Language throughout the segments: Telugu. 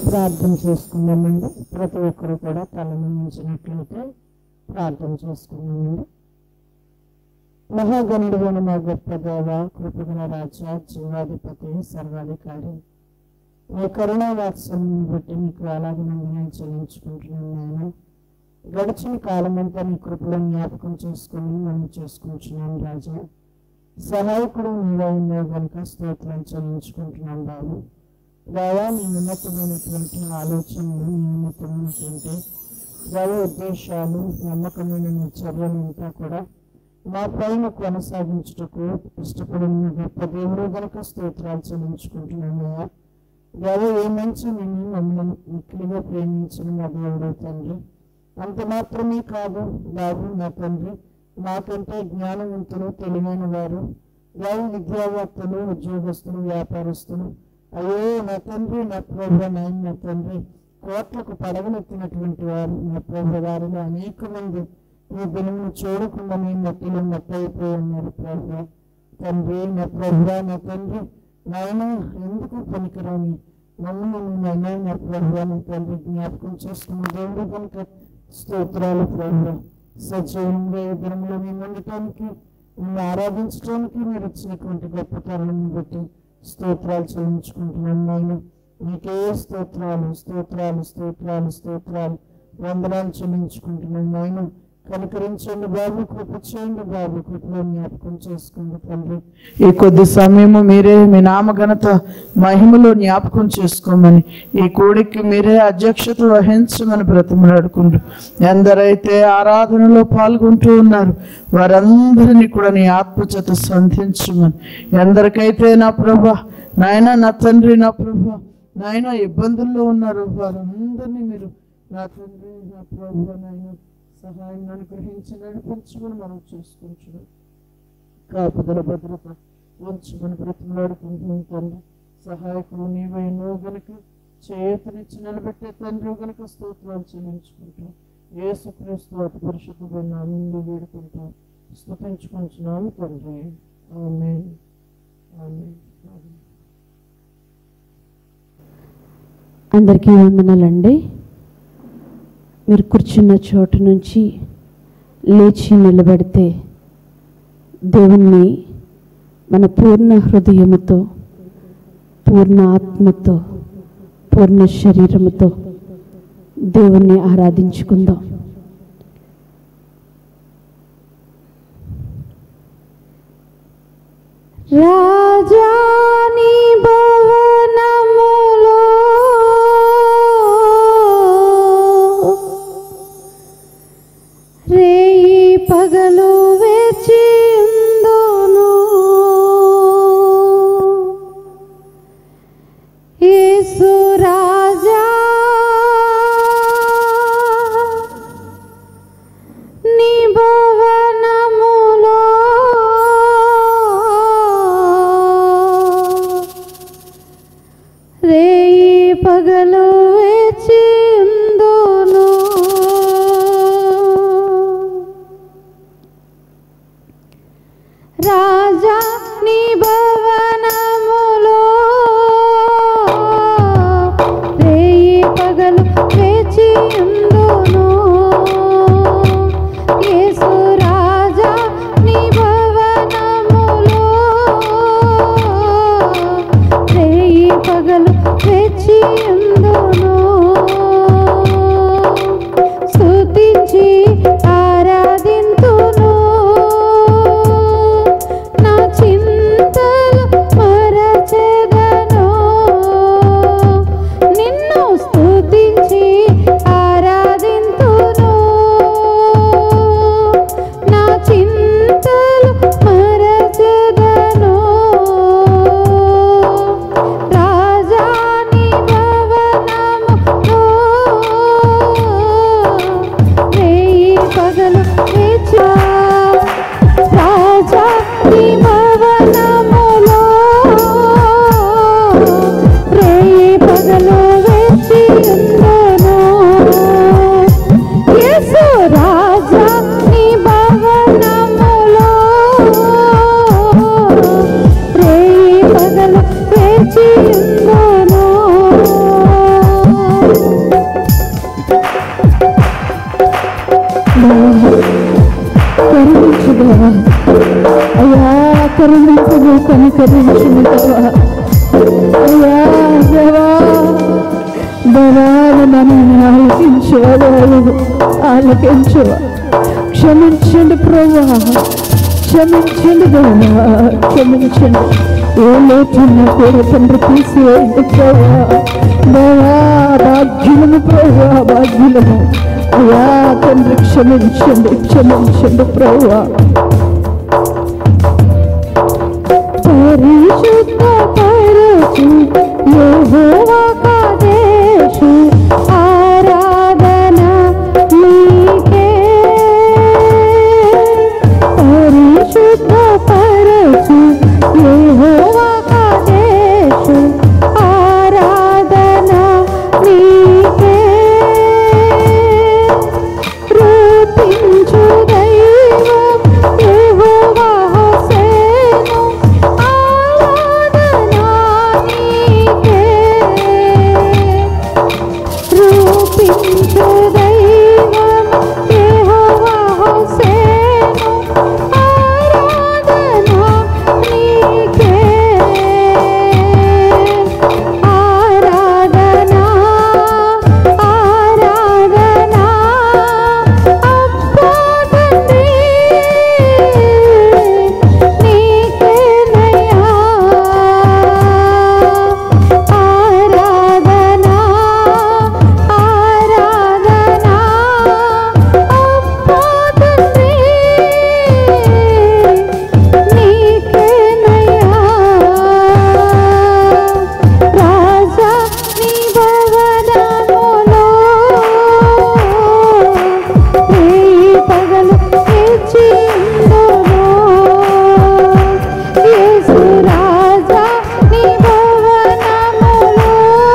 ప్రార్థన చేసుకుందామండి ప్రతి ఒక్కరు కూడా తలను ఉంచినట్లయితే ప్రార్థన చేసుకుందామండి మహాగణుడుగైన మా గొప్ప దేవ కృపగల రాజా జీవాధిపతి సర్వాధికారి మీ కరుణా వాత్సల్యం బట్టి మీకు అలాగే నేను చెల్లించుకుంటున్నాను నాయన గడిచిన కాలమంతా నీ కృపలో జ్ఞాపకం చేసుకుని మనం చేసుకుంటున్నాం రాజా సహాయకుడు నీవే ఉన్నావు కనుక స్తోత్రం చెల్లించుకుంటున్నాం బాబు దేవా నీ ఉన్నతమైనటువంటి ఆలోచనలు నీ ఉన్నతమైనటువంటి దైవ ఉద్దేశాలు నమ్మకమైన నీ చర్యలంతా కూడా మా పైన కొనసాగించుటకు ఇష్టపడిన గొప్ప దేవుడు గనక స్తోత్రాలు చెల్లించుకుంటున్నామయ్యా దేవ ఏ మంచి నేను మమ్మల్ని మిక్కిలిగా ప్రేమించిన మా దేవుడు తండ్రి అంత మాత్రమే కాదు బాబు నా తండ్రి మాకంటే జ్ఞానవంతులు తెలివైన వారు దేవ విద్యావేత్తలు ఉద్యోగస్తులు వ్యాపారస్తులు అయ్యో నా తండ్రి నా ప్రభు నాయన నా తండ్రి కోట్లకు పడగలెత్తినటువంటి వారు నా ప్రభు వారిలో అనేక మంది ఈ దినమును చూడకుండానే మట్టిలో మట్టయిపోయి ఉన్నారు ప్రభు తండ్రి నా ప్రభు నా తండ్రి నాయన ఎందుకు పనికిరాని మమ్మల్ని నైనా నా ప్రభు నా తండ్రి జ్ఞాపకం చేసుకున్న దేవుడు కనుక స్తోత్రాలు ప్రభు సజీవంగా ఈ దినంలో మేము ఉండటానికి మేము ఆరాధించడానికి మీరు ఇచ్చినటువంటి గొప్ప తరుణం బట్టి స్తోత్రాలు చెల్లించుకుంటున్నాం నాయన మీకే స్తోత్రాలు స్తోత్రాలు స్తోత్రాలు స్తోత్రాలు వందనాలు చెల్లించుకుంటున్నాం నాయన కనుకరించండి బాబు కృప చేయండి బాబు కృపలో జ్ఞాపకం చేసుకోండి తండ్రి ఈ కొద్ది సమయము మీరే మీ నామఘనత మహిమలో జ్ఞాపకం చేసుకోమని ఈ కూడికి మీరే అధ్యక్షత వహించమని బ్రతిమలాడుకుంటూ ఎందరైతే ఆరాధనలో పాల్గొంటూ ఉన్నారు వారందరినీ కూడా నీ ఆత్మచేత సంధించమని ఎందరికైతే నా ప్రభ నాయన నా తండ్రి నా ప్రభ నాయన ఇబ్బందుల్లో ఉన్నారు వారందరినీ మీరు నా తండ్రి నా ప్రభు నాయన సహాయం అనుగ్రహించి నడిపించమని మనం చూసుకుంటున్నాం కాపుదల భద్రత ఉంచమని బ్రతిమలాడుకుంటున్నాం తండ్రి సహాయకుడు నీవై నువ్వు గనుక చేతునిచ్చి నిలబెట్టే తండ్రి గనుక స్తోత్రాలు చెల్లించుకుంటాం యేసుక్రీస్తు అతి పరిశుద్ధమైన నామంలో వేడుకుంటాం స్తుతించుకుంటున్నాం తండ్రి ఆమె ఆమె అందరికీ వందనాలండి మీరు కూర్చున్న చోటు నుంచి లేచి నిలబడితే దేవుణ్ణి మన పూర్ణ హృదయముతో పూర్ణ ఆత్మతో పూర్ణ శరీరముతో దేవుణ్ణి ఆరాధించుకుందాం రాజాని భవనములో రేయి పగలు వేచి ఉందును యేసు రాజా నీ భవనములో రేయి పగలు వేచి ఉందును రాజా నీ భవనములో రేయి పగలు వేచి ఉందును యేసు రాజా నీ భవనములో రేయి పగలు వేచి ఉందును స్తుతించి ఆరాధింతును నా చింతలు మరచెదను నిన్ను స్తుతించి ఆరాధింతును ఆశీర్వదించిన దేవా అయ్యా దేవా దేవాలు నన్ను ఆలకించువా దేవా ఆలకించువా క్షమించండి ప్రభా క్షమించండి దేవా క్షమించండి ఏ లోటున్నా కూడా తండ్రి తీసివేయండి ప్రభా దేవా భాగ్యులము ప్రభా భాగ్యులము అయ్యా తండ్రి క్షమించండి క్షమించండి ప్రభా పరిశుద్ధ పరచు యెహోవా కాదేశు ఆరాధన నీకే పరిశుద్ధ పరచు యెహోవా కాదేశు ఆరాధన నీకే రూపించు దైవం యెహోవా హోసేను ఆరాధన నీకే రూపించు దైవం యెహోవా హోసేను ఆరాధన నీకే ఆరాధన ఆరాధన అబ్బా తండ్రి నీకేనయ్యా ఆరాధన ఆరాధన అబ్బా తండ్రి నీకేనయ్యా రాజా నీ భవనములో రేయి పగలు వేచిందును యేసు రాజా నీ భవనములో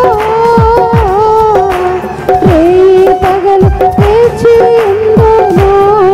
రేయి పగలు వేచిందును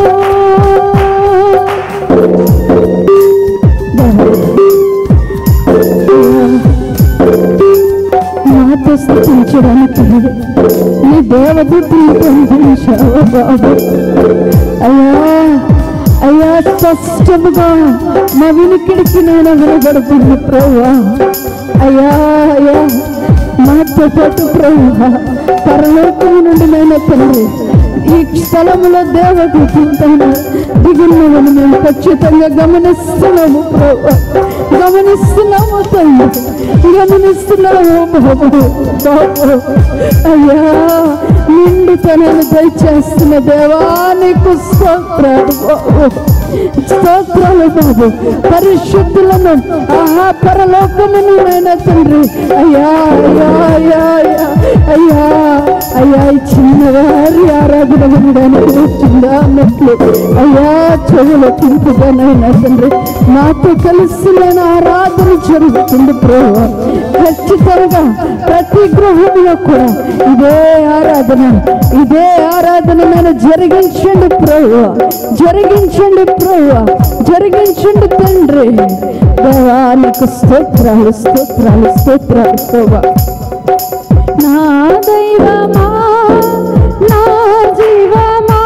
నాతో స్థితించడానికి నీ దేవదూతులు పంపించావు బాబు అయ్యా అయ్యా స్పష్టముగా మా వినికిడికి నేను వినబడుతుంది ప్రభా అయ్యా అయ్యా మాతో పాటు ప్రభా పరలోకము నుండి నేను తండ్రి ఈ స్థలములో దేవదూతుంటాను దిగున్నవని మేము ఖచ్చితంగా గమనిస్తున్నాము ప్రభా గమనిస్తున్నాము తల్లి గమనిస్తున్నాము బాబు బాబు అయ్యా నిండు తనను దయచేస్తున్న దేవా నీకు స్తోత్రాలు బాబు స్తోత్రాలు బాబు పరిశుద్ధులను ఆహా పరలోకమును నాయన తండ్రి అయ్యా అయ్యా అయ్యా అయ్యా అయ్యా అయ్యా ఈ చిన్నవారి ఆరాధన వినడానికి వచ్చిందా అన్నట్లు అయ్యా చెవుల తింపుగానైనా తండ్రి నాతో కలిసి నేను ఆరాధన జరుగుతుంది ప్రభు ఖచ్చితంగా ప్రతి గృహంలో కూడా ఇదే ఆరాధన ఇదే ఆరాధన నేను జరిగించండి ప్రభు జరిగించండి ప్రభు జరిగించండి తండ్రి దేవా నీకు స్తోత్రాలు స్తోత్రాలు స్తోత్రాలు ప్రభు నా దైవమా నా జీవమా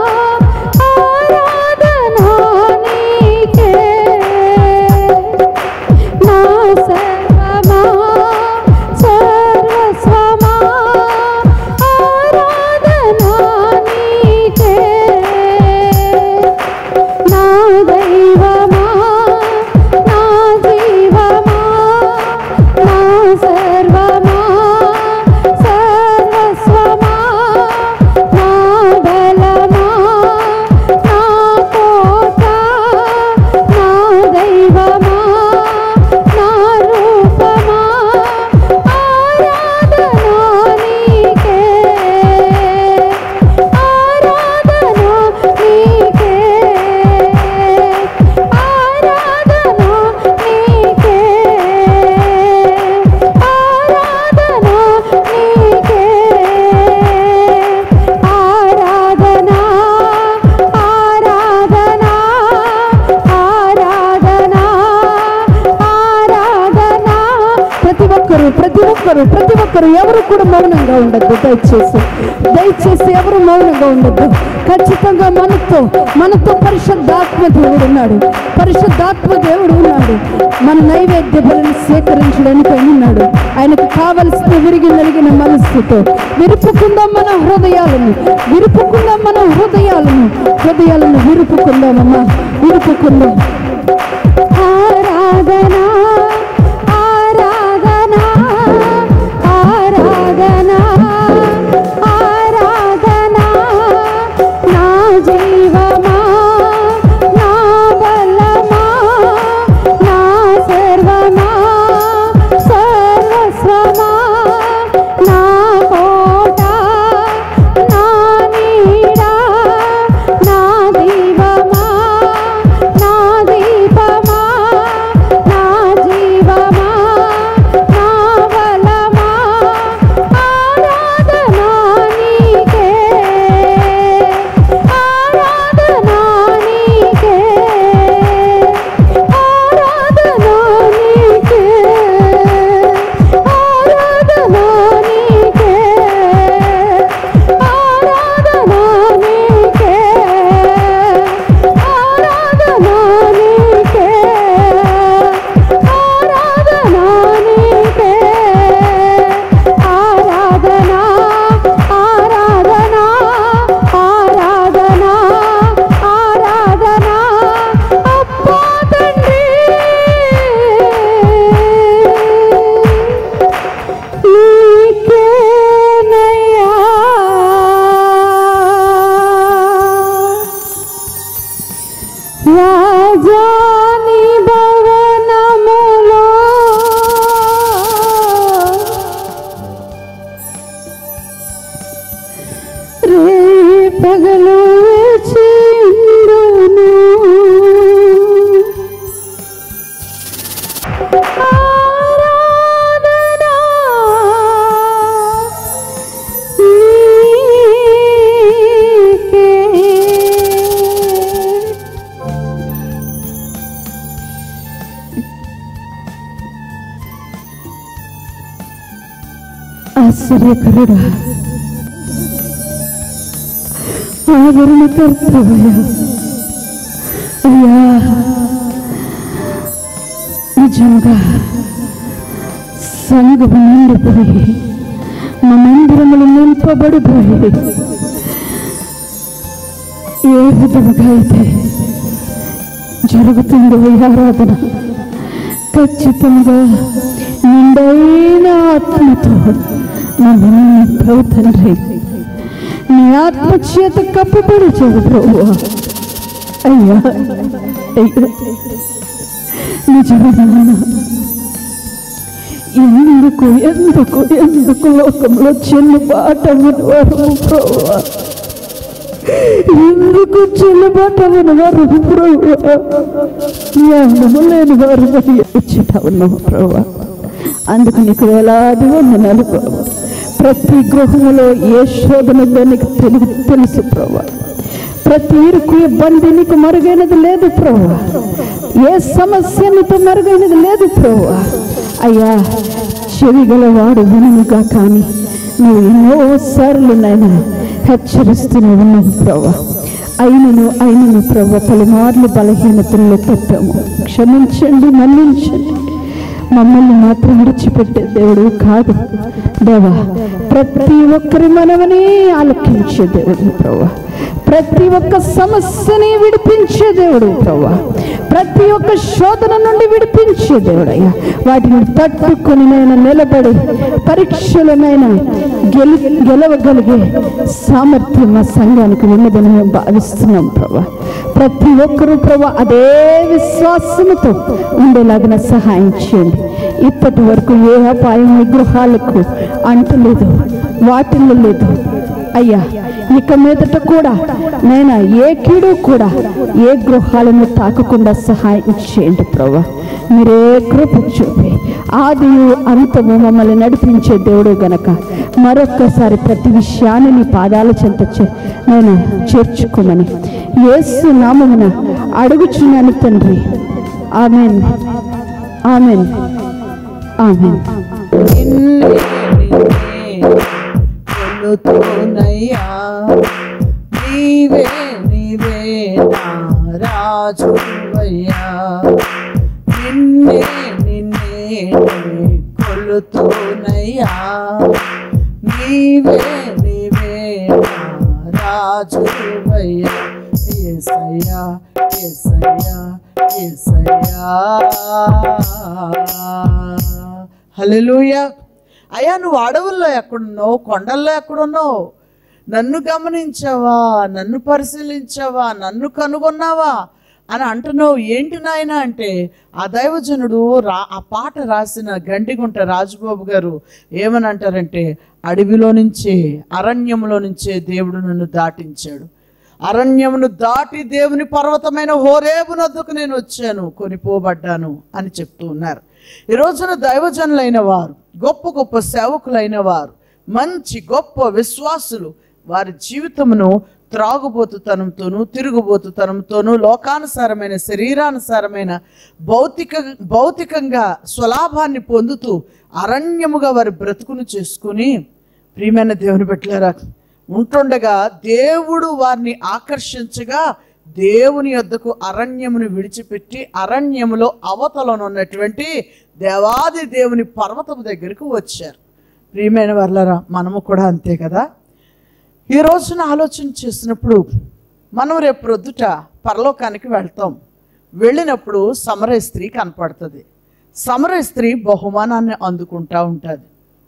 ఆరాధన నీకే నా సర్వమా సర్వస్వమా ఆరాధన నీకే నా దైవమా నా జీవమా నా సర్వమా సర్వస్వమా నా బలమా నా కోట నా దైవమా నా రూపమా ఆరాధన నీకే ఆరాధన నీకే ఆరాధన నీకే ఆరాధన నీకే ఆరాధన ఆరాధన ఆరాధన ఆరాధన ప్రతి ఒక్కరు ప్రతి ఒక్కరు ఒక్కరు ప్రతి ఒక్కరు ఎవరు కూడా మౌనంగా ఉండద్దు దయచేసి దయచేసి ఎవరు మౌనంగా ఉండద్దు ఖచ్చితంగా మనతో మనతో పరిశుద్ధాత్మ దేవుడు ఉన్నాడు పరిశుద్ధాత్మ దేవుడు ఉన్నాడు మన నైవేద్య బలిని స్వీకరించడానికి ఆయన ఉన్నాడు ఆయనకు కావలసిన విరిగి నలిగిన మనస్సుతో విరుపుకుందాం మన హృదయాలను విరుపుకుందాం మన హృదయాలను హృదయాలను విరుపుకుందామమ్మా విరుపుకుందాం ఆరాధన ఆరాధన ఆరాధన ఆరాధన నా జీవమా నా బలమా నా సర్వమా సర్వస్వమా నా కోట నా నీడా నా దీవమా నా దీపమా నా జీవమా నా బలమా ఆరాధనా నీకే ఆరాధనా నీకే ఆరాధనా నీకే ఆరాధనా నీకే ఆరాధనా నీకే ఆరాధనా నీకే ఆరాధనా నీకే ఆరాధనా ఆరాధనా ఆరాధనా ఆరాధనా అబ్బా తండ్రి నీకేనయ్యా రాజాని భవనములో రే పగలు వేచిండును ఆరాధనా నీకే ఆశ్చర్యకరుడా ఆవరణకర్తవయ్యా అయ్యా నిజంగా సంఘము నిండిపోయి మా మందిరములు నింపబడిపోయి ఏ విధముగా అయితే జరుగుతుందో ఈ ఆరాధన ఖచ్చితంగా నిండైన ఆత్మతో మమ్మల్ని నింపవు తండ్రి నీ ఆత్మ చేత కప్పుబడి చెడు ప్రభు అయ్యా అయ్యా నిజమైన ఎందుకు ఎందుకు ఎందుకు లోకంలో చెల్లుబాటమని వారు ప్రభు ఎందుకు చెల్లుబాటమని వారు ప్రభు జ్ఞానము లేని వారు ఇచ్చుట ఉన్నాము ప్రభు అందుకు నీకు వేలాది వందనాలు ప్రభు ప్రతి గృహములో ఏ శోధన ఉందో నీకు తెలుగు తెలుసు ప్రభు ప్రతి ఇరుకు ఇబ్బంది నీకు మరుగైనది లేదు ప్రభు ఏ సమస్య నీతో మరుగైనది లేదు ప్రభు అయ్యా చెవి గలవాడు వినుగా కానీ నువ్వు ఎన్నోసార్లు నాయన హెచ్చరిస్తూనే ఉన్నావు ప్రభు అయినను అయినను ప్రభు పలుమార్లు బలహీనతల్లో తప్పాము క్షమించండి మన్నించండి మమ్మల్ని మాత్రం విడిచిపెట్టే దేవుడు కాదు దేవా ప్రతి ఒక్కరి మనవని ఆలకించే దేవుడు ప్రభు ప్రతి ఒక్క సమస్యని విడిపించే దేవుడు ప్రభు ప్రతి ఒక్క శోధన నుండి విడిపించే దేవుడయ్యా వాటిని తట్టుకొని నేను నిలబడి పరీక్షలనైనా గెలి గెలవగలిగే సామర్థ్యం మా సంఘానికి ఉన్నదని మేము భావిస్తున్నాం ప్రభా ప్రతి ఒక్కరూ ప్రభా అదే విశ్వాసముతో ఉండేలాగిన సహాయం చేయండి ఇప్పటి వరకు ఏ అపాయం విగ్రహాలకు అంటలేదు వాటిల్లో లేదు అయ్యా ఇక మీదట కూడా నేను ఏ కీడు కూడా ఏ గృహాలను తాకకుండా సహాయం చేయండి ప్రభా మీరే కృప చూపి ఆది అంతము మమ్మల్ని నడిపించే దేవుడు గనక మరొక్కసారి ప్రతి విషయాన్ని నీ పాదాల చెంత చే- నేను చేర్చుకోమని యేసు నామమున అడుగుచున్నాను తండ్రి ఆమెన్ ఆమెన్ ఆమెన్ నిన్నే నిన్నే కొలుతునయ్యా నీవే నీవే నా రాజువయ్యా నిన్నే నిన్నే కొలుతునయ్యా నీవే నీవే నా రాజువయ్యా ఏసయ్యా ఏసయ్యా ఏసయ్యా హల్లెలూయా అయ్యా నువ్వు అడవుల్లో ఎక్కడున్నావు కొండల్లో ఎక్కడున్నావు నన్ను గమనించావా నన్ను పరిశీలించావా నన్ను కనుగొన్నావా అని అంటున్నావు ఏంటి నాయన అంటే ఆ దైవజనుడు రా ఆ పాట రాసిన గండిగుంట రాజుబాబు గారు ఏమని అంటారంటే అడవిలో నుంచే అరణ్యంలో నుంచే దేవుడు నన్ను దాటించాడు అరణ్యమును దాటి దేవుని పర్వతమైన హోరేబునద్దుకు నేను వచ్చాను కొనిపోబడ్డాను అని చెప్తూ ఉన్నారు ఈ రోజున దైవజనులైన వారు గొప్ప గొప్ప సేవకులైన వారు మంచి గొప్ప విశ్వాసులు వారి జీవితమును త్రాగుబోతుతనంతోనూ తిరుగుబోతుతనంతోనూ లోకానుసారమైన శరీరానుసారమైన భౌతిక భౌతికంగా స్వలాభాన్ని పొందుతూ అరణ్యముగా వారి బ్రతుకును చేసుకుని ప్రియమైన దేవుని పెట్టారా ఉంటుండగా దేవుడు వారిని ఆకర్షించగా దేవుని యొద్దకు అరణ్యమును విడిచిపెట్టి అరణ్యములో అవతలనున్నటువంటి దేవాది దేవుని పర్వతము దగ్గరకు వచ్చారు ప్రియమైన వాళ్ళరా మనము కూడా అంతే కదా ఈ రోజున ఆలోచన చేసినప్పుడు మనం రేపు ప్రొద్దుట పరలోకానికి వెళ్తాం వెళ్ళినప్పుడు సమరయ స్త్రీ కనపడుతుంది సమరయ స్త్రీ బహుమానాన్ని అందుకుంటా ఉంటుంది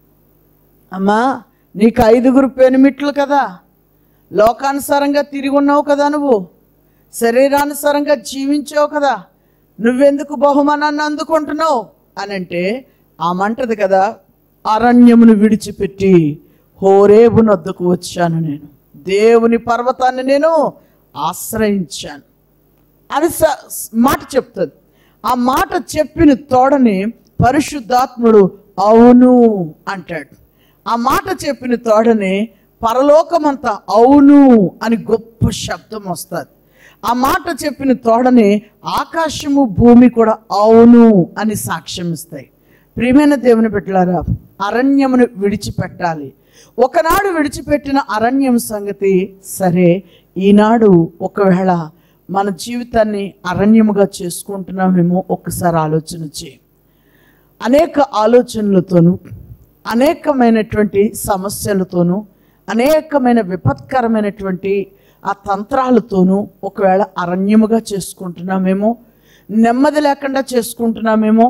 అమ్మా నీకు ఐదుగురు పెనిమిట్లు కదా లోకానుసారంగా తిరిగి ఉన్నావు కదా నువ్వు శరీరానుసారంగా జీవించావు కదా నువ్వెందుకు బహుమానాన్ని అందుకుంటున్నావు అని అంటే ఆమంటది కదా అరణ్యమును విడిచిపెట్టి హోరేబు నొద్దకు వచ్చాను నేను దేవుని పర్వతాన్ని నేను ఆశ్రయించాను అది స- మాట చెప్తుంది ఆ మాట చెప్పిన తోడని పరిశుద్ధాత్ముడు అవును అంటాడు ఆ మాట చెప్పిన తోడని పరలోకమంతా అవును అని గొప్ప శబ్దం వస్తుంది ఆ మాట చెప్పిన తోడని ఆకాశము భూమి కూడా అవును అని సాక్ష్యం ఇస్తాయి ప్రియమైన దేవుని బిడ్డలారా అరణ్యమును విడిచిపెట్టాలి ఒకనాడు విడిచిపెట్టిన అరణ్యం సంగతి సరే ఈనాడు ఒకవేళ మన జీవితాన్ని అరణ్యముగా చేసుకుంటున్నామేమో ఒక్కసారి ఆలోచన చేయి అనేక ఆలోచనలతోనూ అనేకమైనటువంటి సమస్యలతోనూ అనేకమైన విపత్కరమైనటువంటి ఆ తంత్రాలతోనూ ఒకవేళ అరణ్యముగా చేసుకుంటున్నామేమో నెమ్మది లేకుండా చేసుకుంటున్నామేమో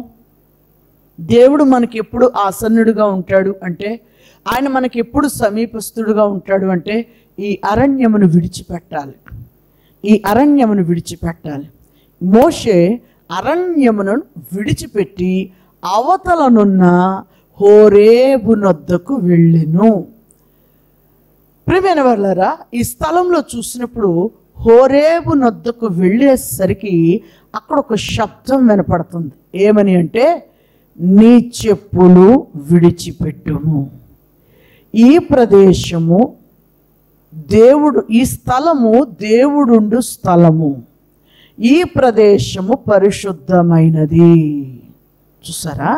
దేవుడు మనకి ఎప్పుడు ఆసన్నుడిగా ఉంటాడు అంటే ఆయన మనకి ఎప్పుడు సమీపస్తుడుగా ఉంటాడు అంటే ఈ అరణ్యమును విడిచిపెట్టాలి ఈ అరణ్యమును విడిచిపెట్టాలి మోషే అరణ్యమును విడిచిపెట్టి అవతలనున్న హోరేబు నొద్దకు వెళ్ళెను ప్రియమైన వాళ్ళారా ఈ స్థలంలో చూసినప్పుడు హోరేబు నొద్దకు వెళ్ళేసరికి అక్కడ ఒక శబ్దం వినపడుతుంది ఏమని అంటే నీ చెప్పులు విడిచిపెట్టుము ఈ ప్రదేశము దేవుడు ఈ స్థలము దేవుడుండు స్థలము ఈ ప్రదేశము పరిశుద్ధమైనది చూసారా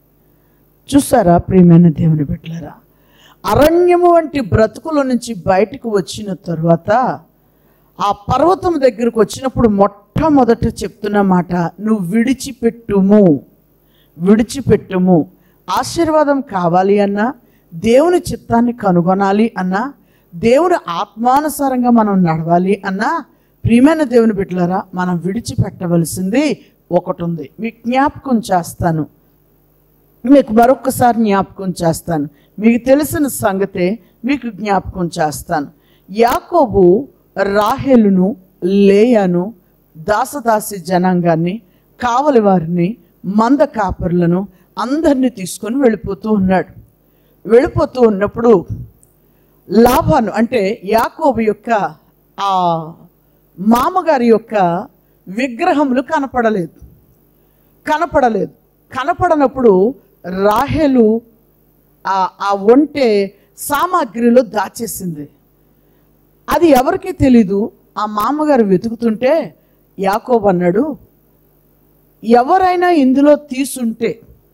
చూసారా ప్రియమైన దేవుని బిడ్డలారా అరణ్యము వంటి బ్రతుకుల నుంచి బయటకు వచ్చిన తరువాత ఆ పర్వతం దగ్గరకు వచ్చినప్పుడు మొట్టమొదట చెప్తున్న మాట నువ్వు విడిచిపెట్టుము విడిచిపెట్టుము ఆశీర్వాదం కావాలి అన్నా దేవుని చిత్తాన్ని కనుగొనాలి అన్నా దేవుని ఆత్మానుసారంగా మనం నడవాలి అన్నా ప్రియమైన దేవుని బిడ్డలారా మనం విడిచిపెట్టవలసింది ఒకటి ఉంది మీకు జ్ఞాపకం చేస్తాను మీకు మరొకసారి జ్ఞాపకం చేస్తాను మీకు తెలిసిన సంగతే మీకు జ్ఞాపకం చేస్తాను యాకోబు రాహేలును లేయాను దాసదాసి జనాంగాన్ని కావలి వారిని మంద కాపరులను అందరినీ తీసుకొని వెళ్ళిపోతూ ఉన్నాడు వెళ్ళిపోతూ ఉన్నప్పుడు లాభాను అంటే యాకోబు యొక్క ఆ మామగారి యొక్క విగ్రహములు కనపడలేదు కనపడలేదు కనపడనప్పుడు రాహేలు ఆ ఆ ఒంటె సామాగ్రిలో దాచేసింది అది ఎవరికీ తెలీదు ఆ మామగారు వెతుకుతుంటే యాకోబు అన్నాడు ఎవరైనా ఇందులో తీసుంటే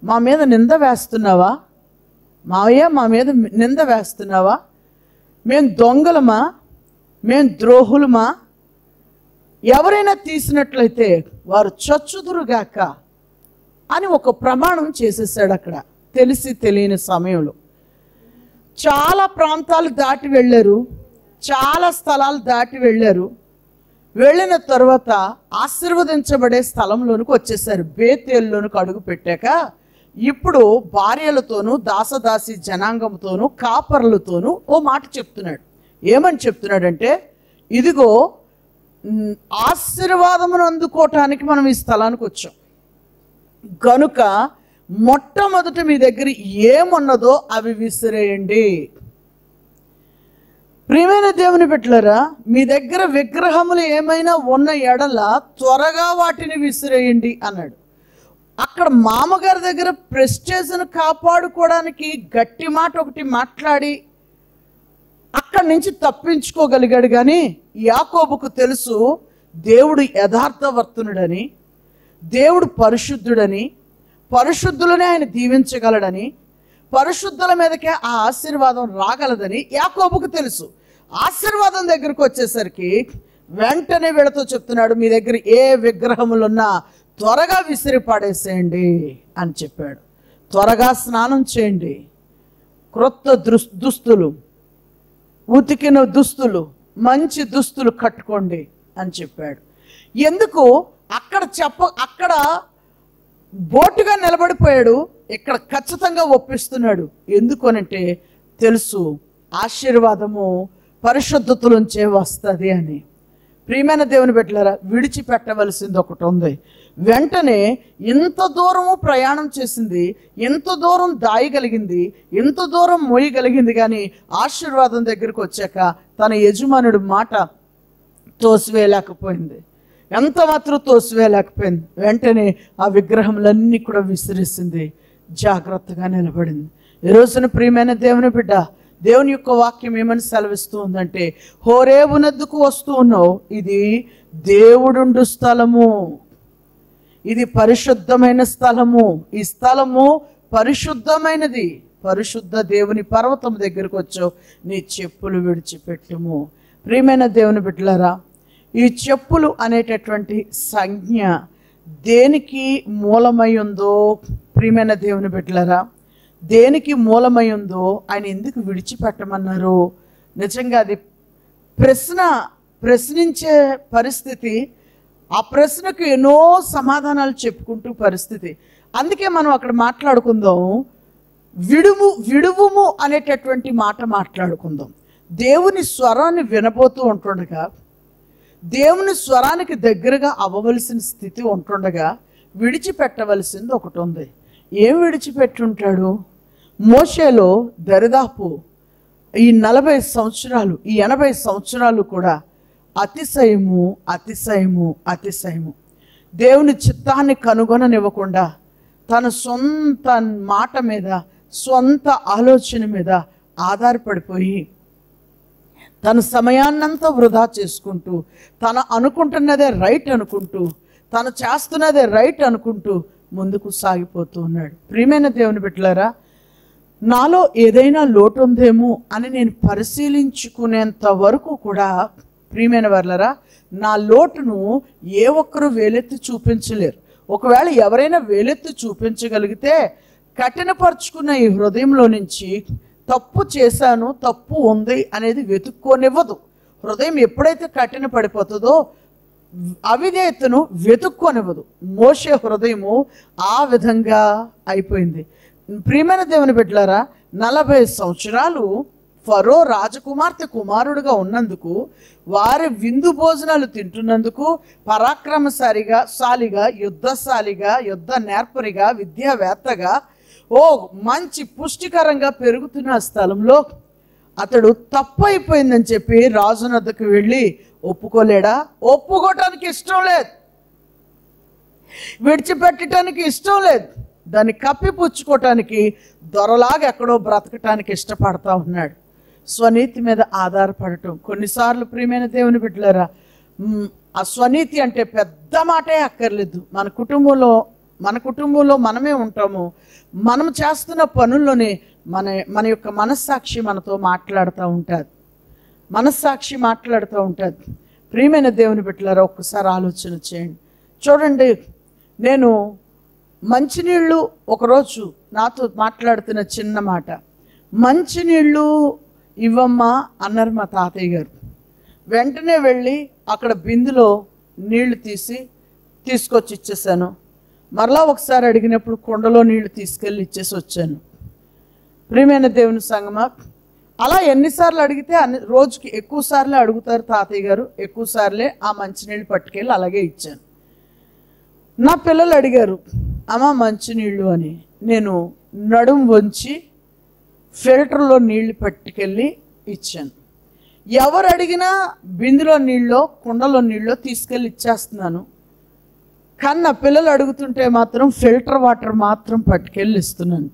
మా మీద నింద వేస్తున్నావా మావయ్య మా మీద నింద వేస్తున్నావా మేం దొంగలమా మేం ద్రోహులమా ఎవరైనా తీసినట్లయితే వారు చచ్చుదురుగాక అని ఒక ప్రమాణం చేసేసాడు అక్కడ తెలిసి తెలియని సమయంలో చాలా ప్రాంతాలు దాటి వెళ్ళారు చాలా స్థలాలు దాటి వెళ్ళారు వెళ్ళిన తర్వాత ఆశీర్వదించబడే స్థలంలోనికి వచ్చేసారు బేతేల్లోనికి అడుగు పెట్టాక ఇప్పుడు భార్యలతోనూ దాసదాసి జనాంగంతోనూ కాపర్లతోనూ ఓ మాట చెప్తున్నాడు ఏమని చెప్తున్నాడంటే ఇదిగో ఉమ్, ఆశీర్వాదమును అందుకోవటానికి మనం ఈ స్థలానికి వచ్చాం గనుక మొట్టమొదట మీ దగ్గర ఏమున్నదో అవి విసిరేయండి ప్రియమైన దేవుని పెట్టలరా మీ దగ్గర విగ్రహములు ఏమైనా ఉన్న ఎడల త్వరగా వాటిని విసిరేయండి అన్నాడు అక్కడ మామగారి దగ్గర ప్రెస్టేజ్ను కాపాడుకోవడానికి గట్టి మాట ఒకటి మాట్లాడి అక్కడి నుంచి తప్పించుకోగలిగాడు కానీ యాకోబుకు తెలుసు దేవుడు యథార్థవర్తనుడని దేవుడు పరిశుద్ధుడని పరిశుద్ధులనే ఆయన దీవించగలడని పరిశుద్ధుల మీదకే ఆ ఆశీర్వాదం రాగలదని యాకోబుకు తెలుసు ఆశీర్వాదం దగ్గరకు వచ్చేసరికి వెంటనే వీళ్ళతో చెప్తున్నాడు మీ దగ్గర ఏ విగ్రహములున్నా త్వరగా విసిరి పాడేసేయండి అని చెప్పాడు త్వరగా స్నానం చేయండి క్రొత్త దృస్ దుస్తులు ఉతికిన దుస్తులు మంచి దుస్తులు కట్టుకోండి అని చెప్పాడు ఎందుకు అక్కడ చెప్ప అక్కడ బోటుగా నిలబడిపోయాడు ఇక్కడ ఖచ్చితంగా ఒప్పిస్తున్నాడు ఎందుకు అనంటే తెలుసు ఆశీర్వాదము పరిశుద్ధతలోంచే వస్తుంది అని ప్రియమైన దేవుని పెట్టారా విడిచిపెట్టవలసింది ఒకటి ఉంది వెంటనే ఇంత దూరము ప్రయాణం చేసింది ఇంత దూరం దాయగలిగింది ఇంత దూరం మోయగలిగింది కానీ ఆశీర్వాదం దగ్గరికి వచ్చాక తన యజమానుడి మాట తోసివేయలేకపోయింది ఎంత మాత్రం తోసివేయలేకపోయింది వెంటనే ఆ విగ్రహములన్నీ కూడా విసిరేసింది జాగ్రత్తగా నిలబడింది ఈ రోజున ప్రియమైన దేవుని బిడ్డ దేవుని యొక్క వాక్యం ఏమని సెలవిస్తూ ఉందంటే హోరేవునద్దుకు వస్తూ ఉన్నావు ఇది దేవుడుండు స్థలము ఇది పరిశుద్ధమైన స్థలము ఈ స్థలము పరిశుద్ధమైనది పరిశుద్ధ దేవుని పర్వతం దగ్గరకు వచ్చావు నీ చెప్పులు విడిచిపెట్టుము ప్రియమైన దేవుని బిడ్డలారా ఈ చెప్పులు అనేటటువంటి సంజ్ఞ దేనికి మూలమై ఉందో ప్రియమైన దేవుని బిడ్డలారా దేనికి మూలమై ఉందో ఆయన ఎందుకు విడిచిపెట్టమన్నారు నిజంగా అది ప్రశ్న ప్రశ్నించే పరిస్థితి ఆ ప్రశ్నకు ఎన్నో సమాధానాలు చెప్పుకుంటూ పరిస్థితి అందుకే మనం అక్కడ మాట్లాడుకుందాం విడుము విడువుము అనేటటువంటి మాట మాట్లాడుకుందాం దేవుని స్వరాన్ని వినబోతూ ఉంటుండగా దేవుని స్వరానికి దగ్గరగా అవ్వవలసిన స్థితి ఉంటుండగా విడిచిపెట్టవలసింది ఒకటి ఉంది ఏం విడిచిపెట్టుంటాడు మోషేలో దరిదాపు ఈ నలభై సంవత్సరాలు ఈ ఎనభై సంవత్సరాలు కూడా అతిశయము అతిశయము అతిశయము దేవుని చిత్తాన్ని కనుగొననివ్వకుండా తన సొంత మాట మీద సొంత ఆలోచన మీద ఆధారపడిపోయి తన సమయాన్నంతా వృధా చేసుకుంటూ తన అనుకుంటున్నదే రైట్ అనుకుంటూ తను చేస్తున్నదే రైట్ అనుకుంటూ ముందుకు సాగిపోతూ ఉన్నాడు ప్రియమైన దేవుని బిడ్డలారా నాలో ఏదైనా లోటు ఉందేమో అని నేను పరిశీలించుకునేంత వరకు కూడా ప్రియమైన వర్లరా నా లోటును ఏ ఒక్కరూ వేలెత్తి చూపించలేరు ఒకవేళ ఎవరైనా వేలెత్తి చూపించగలిగితే కఠినపరుచుకున్న ఈ హృదయంలో నుంచి తప్పు చేశాను తప్పు ఉంది అనేది వెతుక్కోనివ్వదు హృదయం ఎప్పుడైతే కఠిన పడిపోతుందో అవిధేయతను వెతుక్కోనివ్వదు మోసే హృదయము ఆ విధంగా అయిపోయింది ప్రియమైన దేవుని బిడ్డలారా నలభై సంవత్సరాలు ఫరో రాజకుమార్తె కుమారుడుగా ఉన్నందుకు వారి విందు భోజనాలు తింటున్నందుకు పరాక్రమశాలిగా శాలిగా యుద్ధశాలిగా యుద్ధ నేర్పరిగా విద్యావేత్తగా ఓ మంచి పుష్టికరంగా పెరుగుతున్న స్థలంలో అతడు తప్పు అయిపోయిందని చెప్పి రాజునద్దకు వెళ్ళి ఒప్పుకోలేడా ఒప్పుకోవటానికి ఇష్టం లేదు విడిచిపెట్టడానికి ఇష్టం లేదు దాన్ని కప్పిపుచ్చుకోవటానికి దొరలాగా ఎక్కడో బ్రతకటానికి ఇష్టపడతా ఉన్నాడు స్వనీతి మీద ఆధారపడటం కొన్నిసార్లు ప్రియమైన దేవుని బిడ్డలారా మ్, ఆ స్వనీతి అంటే పెద్ద మాటే అక్కర్లేదు మన కుటుంబంలో మన కుటుంబంలో మనమే ఉంటాము మనం చేస్తున్న పనుల్లోనే మన మన యొక్క మనస్సాక్షి మనతో మాట్లాడుతూ ఉంటుంది మనస్సాక్షి మాట్లాడుతూ ఉంటుంది ప్రియమైన దేవుని బిడ్డలారా ఒక్కసారి ఆలోచన చేయండి చూడండి నేను మంచినీళ్ళు ఒకరోజు నాతో మాట్లాడుతున్న చిన్న మాట మంచినీళ్ళు ఇవ్వమ్మా అన్నారు మా తాతయ్య గారు వెంటనే వెళ్ళి అక్కడ బిందులో నీళ్లు తీసి తీసుకొచ్చి ఇచ్చేసాను మరలా ఒకసారి అడిగినప్పుడు కుండలో నీళ్లు తీసుకెళ్ళి ఇచ్చేసి వచ్చాను ప్రియమైన దేవుని సంగమా అలా ఎన్నిసార్లు అడిగితే అన్ని రోజుకి ఎక్కువ సార్లే అడుగుతారు తాతయ్య గారు ఎక్కువ సార్లే ఆ మంచినీళ్ళు పట్టుకెళ్ళి అలాగే ఇచ్చాను నా పిల్లలు అడిగారు అమ్మ మంచినీళ్ళు అని నేను నడుం వంచి ఫిల్టర్లో నీళ్లు పట్టుకెళ్ళి ఇచ్చాను ఎవరు అడిగినా బిందులో నీళ్ళో కుండలో నీళ్ళో తీసుకెళ్ళి ఇచ్చేస్తున్నాను కానీ నా పిల్లలు అడుగుతుంటే మాత్రం ఫిల్టర్ వాటర్ మాత్రం పట్టుకెళ్ళి ఇస్తున్నాను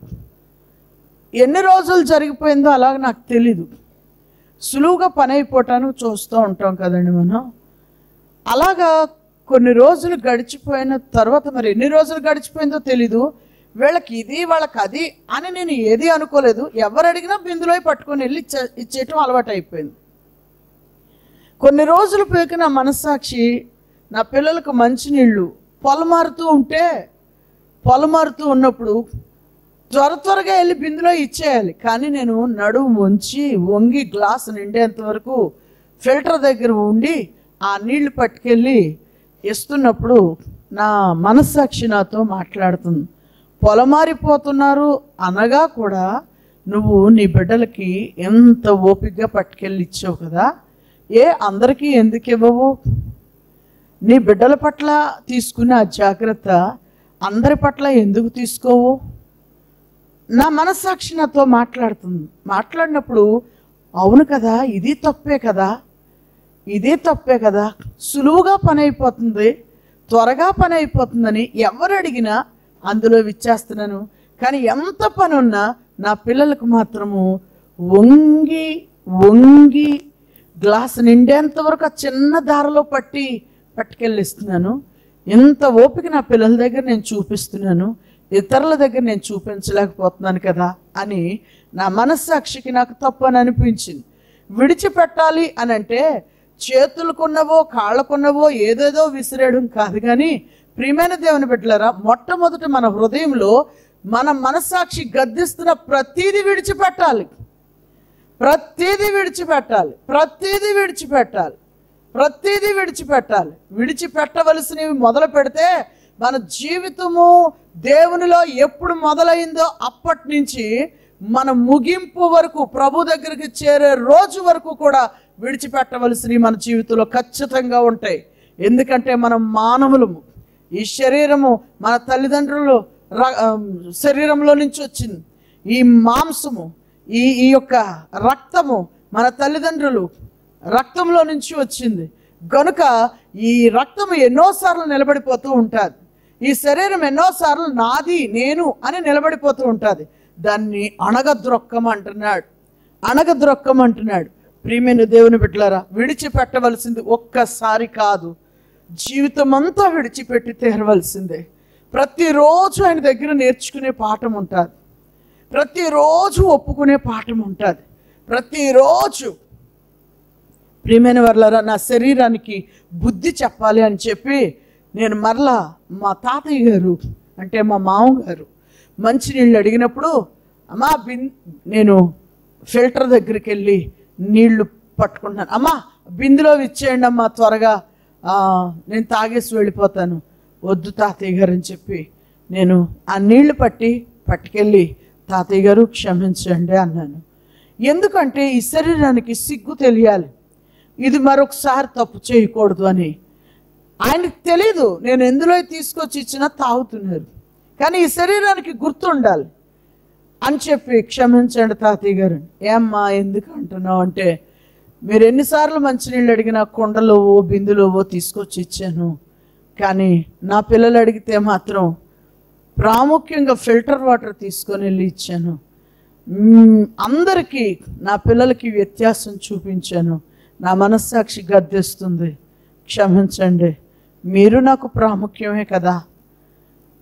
ఎన్ని రోజులు జరిగిపోయిందో అలాగ నాకు తెలీదు సులువుగా పని అయిపోవటానికి చూస్తూ ఉంటాం కదండి మనం అలాగా కొన్ని రోజులు గడిచిపోయిన తర్వాత మరి ఎన్ని రోజులు గడిచిపోయిందో తెలీదు వీళ్ళకి ఇది వాళ్ళకి అది అని నేను ఏది అనుకోలేదు ఎవరు అడిగినా బిందులో పట్టుకొని వెళ్ళి ఇచ్చే ఇచ్చేయటం అలవాటు అయిపోయింది కొన్ని రోజులు పోయాక నా మనస్సాక్షి నా పిల్లలకు మంచినీళ్ళు పొలమారుతూ ఉంటే పొలమారుతూ ఉన్నప్పుడు త్వర త్వరగా వెళ్ళి బిందులో ఇచ్చేయాలి కానీ నేను నడుము వంచి వంగి గ్లాస్ నిండేంత వరకు ఫిల్టర్ దగ్గర ఉండి ఆ నీళ్లు పట్టుకెళ్ళి ఇస్తున్నప్పుడు నా మనస్సాక్షి నాతో మాట్లాడుతుంది పొలమారిపోతున్నారు అనగా కూడా నువ్వు నీ బిడ్డలకి ఎంత ఓపికగా పట్టుకెళ్ళి ఇచ్చావు కదా ఏ అందరికీ ఎందుకు ఇవ్వవు నీ బిడ్డల పట్ల తీసుకునే ఆ జాగ్రత్త అందరి పట్ల ఎందుకు తీసుకోవు నా మనస్సాక్షి నాతో మాట్లాడుతుంది మాట్లాడినప్పుడు అవును కదా ఇది తప్పే కదా ఇదే తప్పే కదా సులువుగా పని అయిపోతుంది త్వరగా పని అయిపోతుందని ఎవరు అడిగినా అందులో విచ్చేస్తున్నాను కానీ ఎంత పని ఉన్నా నా పిల్లలకు మాత్రము వంగి వంగి గ్లాస్ నిండేంత వరకు ఆ చిన్న దారిలో పట్టి పట్టుకెళ్ళిస్తున్నాను ఎంత ఓపిక నా పిల్లల దగ్గర నేను చూపిస్తున్నాను ఇతరుల దగ్గర నేను చూపించలేకపోతున్నాను కదా అని నా మనస్సాక్షికి నాకు తప్పు అని అనిపించింది విడిచిపెట్టాలి అని అంటే చేతులకున్నవో కాళ్ళకున్నవో ఏదేదో విసిరేయడం కాదు కానీ ప్రియమైన దేవుని బిడ్డలారా మొట్టమొదట మన హృదయంలో మన మనస్సాక్షి గద్దిస్తున్న ప్రతీది విడిచిపెట్టాలి ప్రతీది విడిచిపెట్టాలి ప్రతీది విడిచిపెట్టాలి ప్రతీది విడిచిపెట్టాలి విడిచిపెట్టవలసినవి మొదలు పెడితే మన జీవితము దేవునిలో ఎప్పుడు మొదలైందో అప్పటి నుంచి మన ముగింపు వరకు ప్రభు దగ్గరికి చేరే రోజు వరకు కూడా విడిచిపెట్టవలసినవి మన జీవితంలో ఖచ్చితంగా ఉంటాయి ఎందుకంటే మనం మానవులము ఈ శరీరము మన తల్లిదండ్రులు ర- ఆ, శరీరంలో నుంచి వచ్చింది ఈ మాంసము ఈ ఈ యొక్క రక్తము మన తల్లిదండ్రులు రక్తంలో నుంచి వచ్చింది గనుక ఈ రక్తము ఎన్నోసార్లు నిలబడిపోతూ ఉంటుంది ఈ శరీరం ఎన్నోసార్లు నాది నేను అని నిలబడిపోతూ ఉంటుంది దాన్ని అణగద్రొక్కమంటున్నాడు అణగద్రొక్కమంటున్నాడు ప్రియమైన దేవుని బిడ్డలారా విడిచిపెట్టవలసింది ఒక్కసారి కాదు జీవితం అంతా విడిచిపెట్టి తీరవలసిందే ప్రతిరోజు ఆయన దగ్గర నేర్చుకునే పాఠం ఉంటుంది ప్రతిరోజు ఒప్పుకునే పాఠం ఉంటుంది ప్రతిరోజు ప్రియమైన వర్లారా నా శరీరానికి బుద్ధి చెప్పాలి అని చెప్పి నేను మరలా మా తాతయ్య గారు అంటే మా మామగారు మంచినీళ్ళు అడిగినప్పుడు అమ్మా బిన్ నేను ఫిల్టర్ దగ్గరికి వెళ్ళి నీళ్లు పట్టుకుంటున్నాను అమ్మా బిందులో ఇచ్చేయండి అమ్మా త్వరగా ఆ, నేను తాగేసి వెళ్ళిపోతాను వద్దు తాతయ్య గారు అని చెప్పి నేను ఆ నీళ్లు పట్టి పట్టుకెళ్ళి తాతయ్య గారు క్షమించండి అన్నాను ఎందుకంటే ఈ శరీరానికి సిగ్గు తెలియాలి ఇది మరొకసారి తప్పు చేయకూడదు అని ఆయనకు తెలీదు నేను ఎందులో తీసుకొచ్చి ఇచ్చినా తాగుతున్నారు కానీ ఈ శరీరానికి గుర్తుండాలి అని చెప్పి క్షమించండి తాతయ్య గారు ఏమ్మా ఎందుకు అంటున్నావు అంటే మీరు ఎన్నిసార్లు మంచినీళ్ళు అడిగినా కుండలోవో బిందులోవో తీసుకొచ్చి ఇచ్చాను కానీ నా పిల్లలు అడిగితే మాత్రం ప్రాముఖ్యంగా ఫిల్టర్ వాటర్ తీసుకొని వెళ్ళి ఇచ్చాను మ్మ్, అందరికీ నా పిల్లలకి వ్యత్యాసం చూపించాను నా మనస్సాక్షి గద్దెస్తుంది క్షమించండి మీరు నాకు ప్రాముఖ్యమే కదా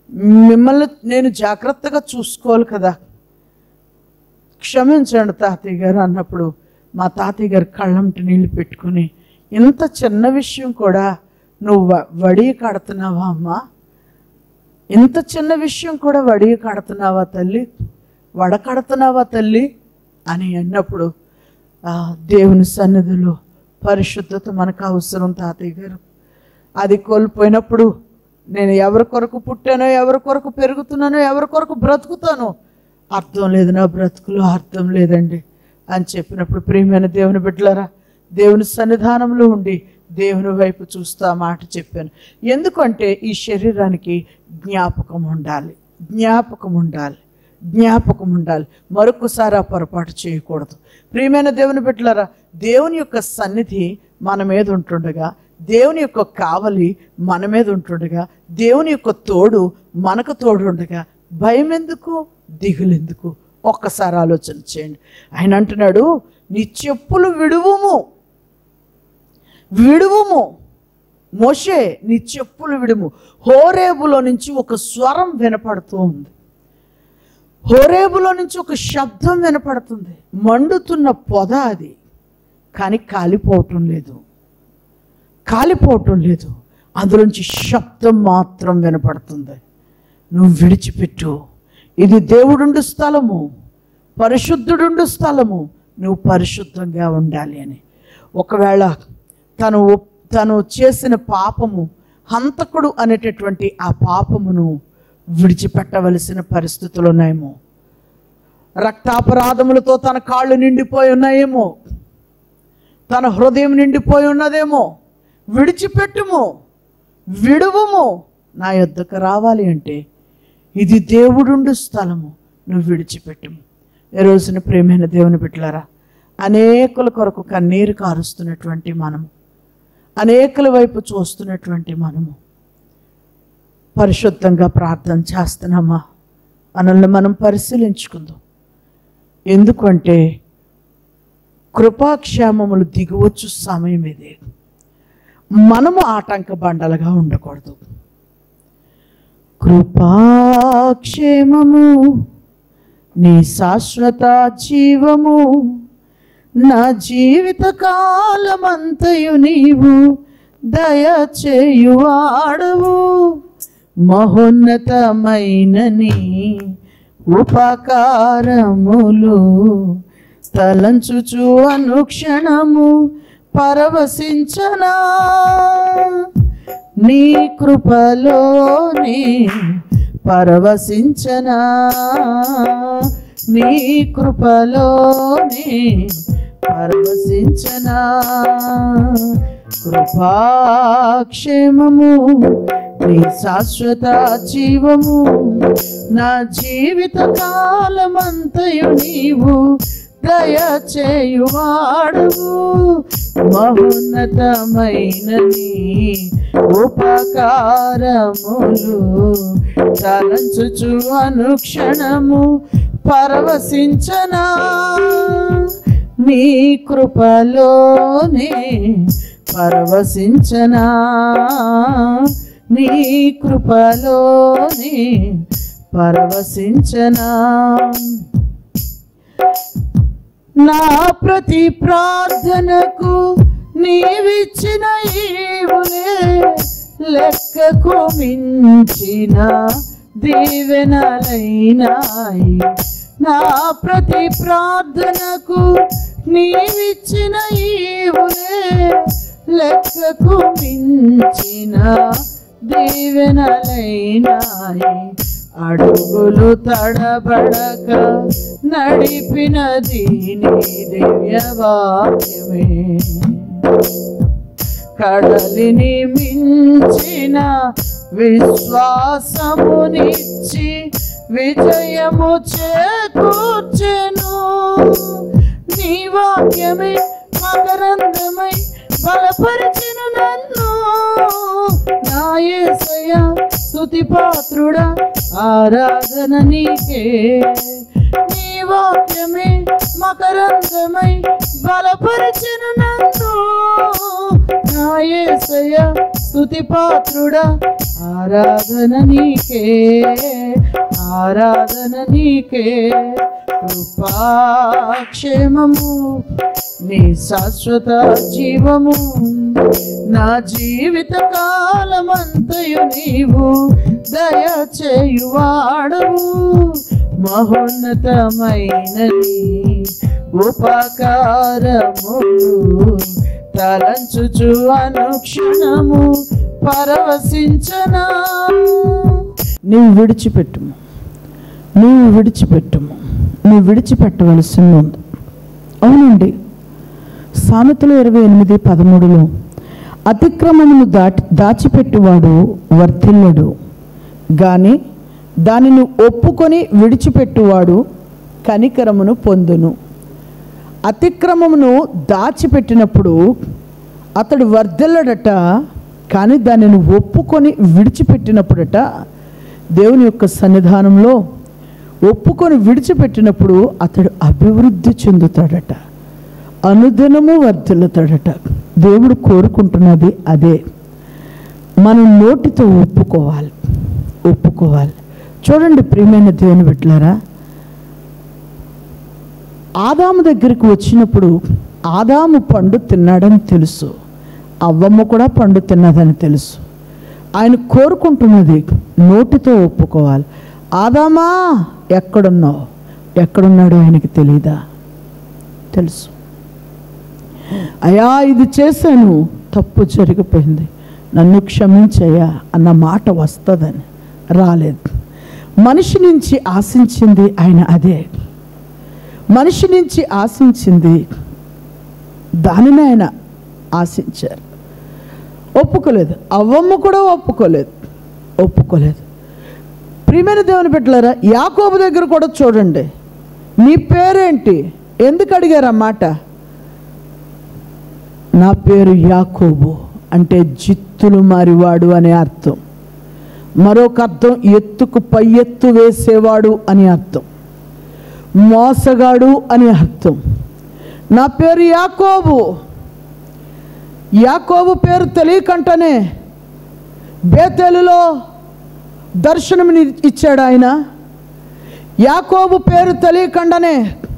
మిమ్మల్ని నేను జాగ్రత్తగా చూసుకోవాలి కదా క్షమించండి తాతయ్య గారు అన్నప్పుడు మా తాతయ్య గారు కళ్ళంటి నీళ్ళు పెట్టుకుని ఇంత చిన్న విషయం కూడా నువ్వు వ- వడి కడుతున్నావా అమ్మా ఇంత చిన్న విషయం కూడా వడి కడుతున్నావా తల్లి వడ కడుతున్నావా తల్లి అని అన్నప్పుడు ఆ దేవుని సన్నిధిలో పరిశుద్ధత మనకు అవసరం తాతయ్య గారు అది కోల్పోయినప్పుడు నేను ఎవరి కొరకు పుట్టానో ఎవరి కొరకు పెరుగుతున్నానో ఎవరి కొరకు బ్రతుకుతానో అర్థం లేదు నా బ్రతుకులో అర్థం లేదండి అని చెప్పినప్పుడు ప్రియమైన దేవుని బిడ్డలారా దేవుని సన్నిధానంలో ఉండి దేవుని వైపు చూస్తూ ఆ మాట చెప్పాను ఎందుకంటే ఈ శరీరానికి జ్ఞాపకం ఉండాలి జ్ఞాపకం ఉండాలి జ్ఞాపకం ఉండాలి మరొకసారి ఆ పొరపాటు చేయకూడదు ప్రియమైన దేవుని బిడ్డలారా దేవుని యొక్క సన్నిధి మన మీద ఉంటుండగా దేవుని యొక్క కావలి మన మీద ఉంటుండగా దేవుని యొక్క తోడు మనకు తోడు ఉండగా భయం ఎందుకు దిగులెందుకు ఒక్కసారి ఆలోచన చేయండి ఆయన అంటున్నాడు నీ చెప్పులు విడువుము విడువుము మోషే నీ చెప్పులు విడుము హోరేబులో నుంచి ఒక స్వరం వినపడుతూ ఉంది హోరేబులో నుంచి ఒక శబ్దం వినపడుతుంది మండుతున్న పొద అది కానీ కాలిపోవటం లేదు కాలిపోవటం లేదు అందులోంచి శబ్దం మాత్రం వినపడుతుంది నువ్వు విడిచిపెట్టు ఇది దేవుడుండు స్థలము పరిశుద్ధుడుండు స్థలము నువ్వు పరిశుద్ధంగా ఉండాలి అని ఒకవేళ తను ఒప్- తను చేసిన పాపము హంతకుడు అనేటటువంటి ఆ పాపమును విడిచిపెట్టవలసిన పరిస్థితులు ఉన్నాయేమో రక్తాపరాధములతో తన కాళ్ళు నిండిపోయి ఉన్నాయేమో తన హృదయం నిండిపోయి ఉన్నదేమో విడిచిపెట్టుము విడువుము నా యొద్దకు రావాలి అంటే ఇది దేవుడుండు స్థలము నువ్వు విడిచిపెట్టుము ఈ రోజున ప్రేమైన దేవుని బిడ్డలారా అనేకుల కొరకు కన్నీరు కారుస్తున్నటువంటి మనము అనేకుల వైపు చూస్తున్నటువంటి మనము పరిశుద్ధంగా ప్రార్థన చేస్తున్నామా మనల్ని మనం పరిశీలించుకుందాం ఎందుకంటే కృపాక్షేమములు దిగువచ్చు సమయం ఇదే మనము ఆటంక బండలుగా ఉండకూడదు కృపాక్షేమము నీ శాశ్వత జీవము నా జీవిత కాలమంతయు నీవు దయచేయువాడవు మహోన్నతమైన నీ ఉపకారములు తలంచుచు అనుక్షణము పరవశించనా నీ కృపలోనే పరవశించనా నీ కృపలోనే పరవశించనా కృపాక్షేమము నీ శాశ్వత జీవము నా జీవిత కాలమంతయు నీవు దయచేయువాడవు మహోన్నతమైన నీ ఉపకారములు తలంచుచు అనుక్షణము పరవశించనా నీ కృపలోనే పరవశించనా నీ కృపలోనే పరవశించనా నా ప్రతి ప్రార్థనకు నీవిచ్చిన ఈవులే లెక్కకు మించిన దీవెనలైనాయి నా ప్రతి ప్రార్థనకు నీవిచ్చిన ఈవులే లెక్కకు మించిన దీవెనలైనాయి అడుగులు తడబడక నడిపినది నీ దివ్య వాక్యమే కడలిని మించిన విశ్వాసమునిచ్చి విజయము చేకూర్చెను నీ వాక్యమే మకరందమై బలపరిచెను నన్ను నా యేసయ్య స్తుతి పాత్రుడా ఆరాధన నీకే నీ వాక్యమే మకరందమై బలపరిచెను నన్ను నా యేసయ్య స్తుతి పాత్రుడా ఆరాధన నీకే ఆరాధన నీకే కృపాక్షేమము నీ శాశ్వత జీవము నా జీవిత కాలమంతయు నీవు దయచేయువాడవు మహోన్నతమైనది ఉపకారము తలంచుచు అనుక్షణము పరవశించనా నీవు విడిచిపెట్టుము నీవు విడిచిపెట్టుము నువ్వు విడిచిపెట్టవలసి ఉంది అవునండి సామెతలు ఇరవై ఎనిమిది పదమూడులో అతిక్రమమును దాటి దాచిపెట్టువాడు వర్ధిల్లడు గాని దానిని ఒప్పుకొని విడిచిపెట్టువాడు కనికరమును పొందును అతిక్రమమును దాచిపెట్టినప్పుడు అతడు వర్ధిల్లడట కానీ దానిని ఒప్పుకొని విడిచిపెట్టినప్పుడట దేవుని యొక్క సన్నిధానంలో ఒప్పుకొని విడిచిపెట్టినప్పుడు అతడు అభివృద్ధి చెందుతాడట అనుదినము వర్ధిల్లుతాడట దేవుడు కోరుకుంటున్నది అదే మనం నోటితో ఒప్పుకోవాలి ఒప్పుకోవాలి చూడండి ప్రియమైన దేవుని బిడ్డలారా ఆదాము దగ్గరికి వచ్చినప్పుడు ఆదాము పండు తిన్నాడని తెలుసు అవ్వమ్మ కూడా పండు తిన్నదని తెలుసు ఆయన కోరుకుంటున్నది నోటితో ఒప్పుకోవాలి ఆదామా ఎక్కడున్నావు ఎక్కడున్నాడో ఆయనకి తెలియదా తెలుసు అయా ఇది చేశాను తప్పు జరిగిపోయింది నన్ను క్షమించయ్యా అన్న మాట వస్తుందని రాలేదు మనిషి నుంచి ఆశించింది ఆయన అదే మనిషి నుంచి ఆశించింది దానిని ఆయన ఆశించారు ఒప్పుకోలేదు అవ్వమ్మ కూడా ఒప్పుకోలేదు ఒప్పుకోలేదు ప్రియమైన దేవుని పెట్టలేరా యాకోబు దగ్గర కూడా చూడండి నీ పేరేంటి ఎందుకు అడిగారు ఆ మాట నా పేరు యాకోబు అంటే జిత్తులు మారివాడు అనే అర్థం మరొక అర్థం ఎత్తుకు పై ఎత్తు వేసేవాడు అని అర్థం మోసగాడు అని అర్థం నా పేరు యాకోబు యాకోబు పేరు తెలియకంటనే బేతేలులో దర్శనం ఇచ్చాడు ఆయన యాకోబు పేరు తెలియకుండానే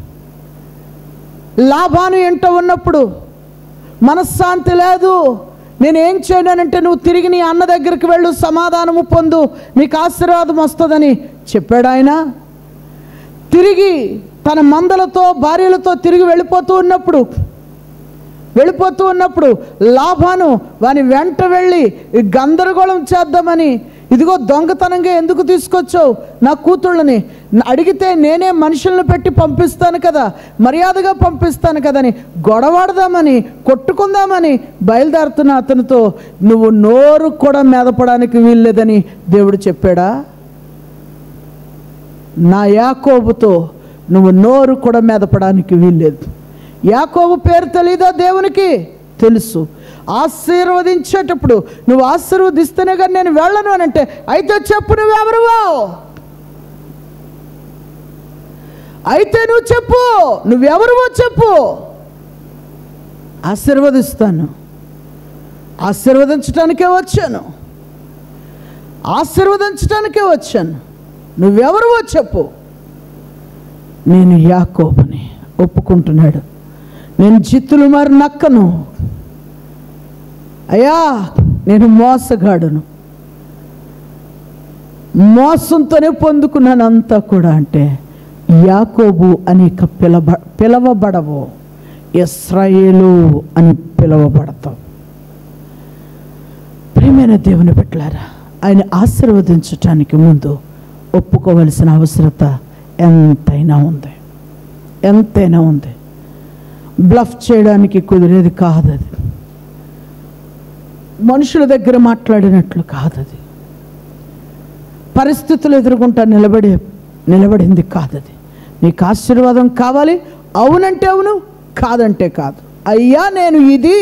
లాభాను ఎంట ఉన్నప్పుడు మనశ్శాంతి లేదు నేనేం చేయడానంటే నువ్వు తిరిగి నీ అన్న దగ్గరికి వెళ్ళు సమాధానము పొందు నీకు ఆశీర్వాదం వస్తుందని చెప్పాడు ఆయన తిరిగి తన మందలతో భార్యలతో తిరిగి వెళ్ళిపోతూ ఉన్నప్పుడు వెళ్ళిపోతూ ఉన్నప్పుడు లాభాను వాని వెంట వెళ్ళి ఈ గందరగోళం చేద్దామని ఇదిగో దొంగతనంగా ఎందుకు తీసుకొచ్చావు నా కూతుళ్ళని న- అడిగితే నేనే మనుషులను పెట్టి పంపిస్తాను కదా మర్యాదగా పంపిస్తాను కదని గొడవాడదామని కొట్టుకుందామని బయలుదేరుతున్న అతనితో నువ్వు నోరు కూడా మెదపడానికి వీల్లేదని దేవుడు చెప్పాడా నా యాకోబుతో నువ్వు నోరు కూడా మెదపడానికి వీల్లేదు యాకోబు పేరు తెలీదా దేవునికి తెలుసు ఆశీర్వదించేటప్పుడు నువ్వు ఆశీర్వదిస్తేనే కానీ నేను వెళ్ళను అని అంటే అయితే చెప్పు నువ్వెవరువో అయితే నువ్వు చెప్పు నువ్వెవరువో చెప్పు ఆశీర్వదిస్తాను ఆశీర్వదించడానికే వచ్చాను ఆశీర్వదించడానికే వచ్చాను నువ్వెవరువో చెప్పు నేను యాకోబుని ఒప్పుకుంటున్నాడు నేను జిత్తులు మరి నక్కను అయ్యా నేను మోసగాడును మోసంతోనే పొందుకున్నాను అంతా కూడా అంటే యాకోబు అని ఇక పిలబ పిలవబడవు ఇస్రాయేలు అని పిలవబడతావు ప్రియమైన దేవుని పెట్టారా ఆయన ఆశీర్వదించటానికి ముందు ఒప్పుకోవలసిన అవసరత ఎంతైనా ఉంది ఎంతైనా ఉంది బ్లఫ్ చేయడానికి కుదిరేది కాదు అది మనుషుల దగ్గర మాట్లాడినట్లు కాదు అది పరిస్థితులు ఎదుర్కొంటా నిలబడే నిలబడింది కాదు అది నీకు ఆశీర్వాదం కావాలి అవునంటే అవును కాదంటే కాదు అయ్యా నేను ఇది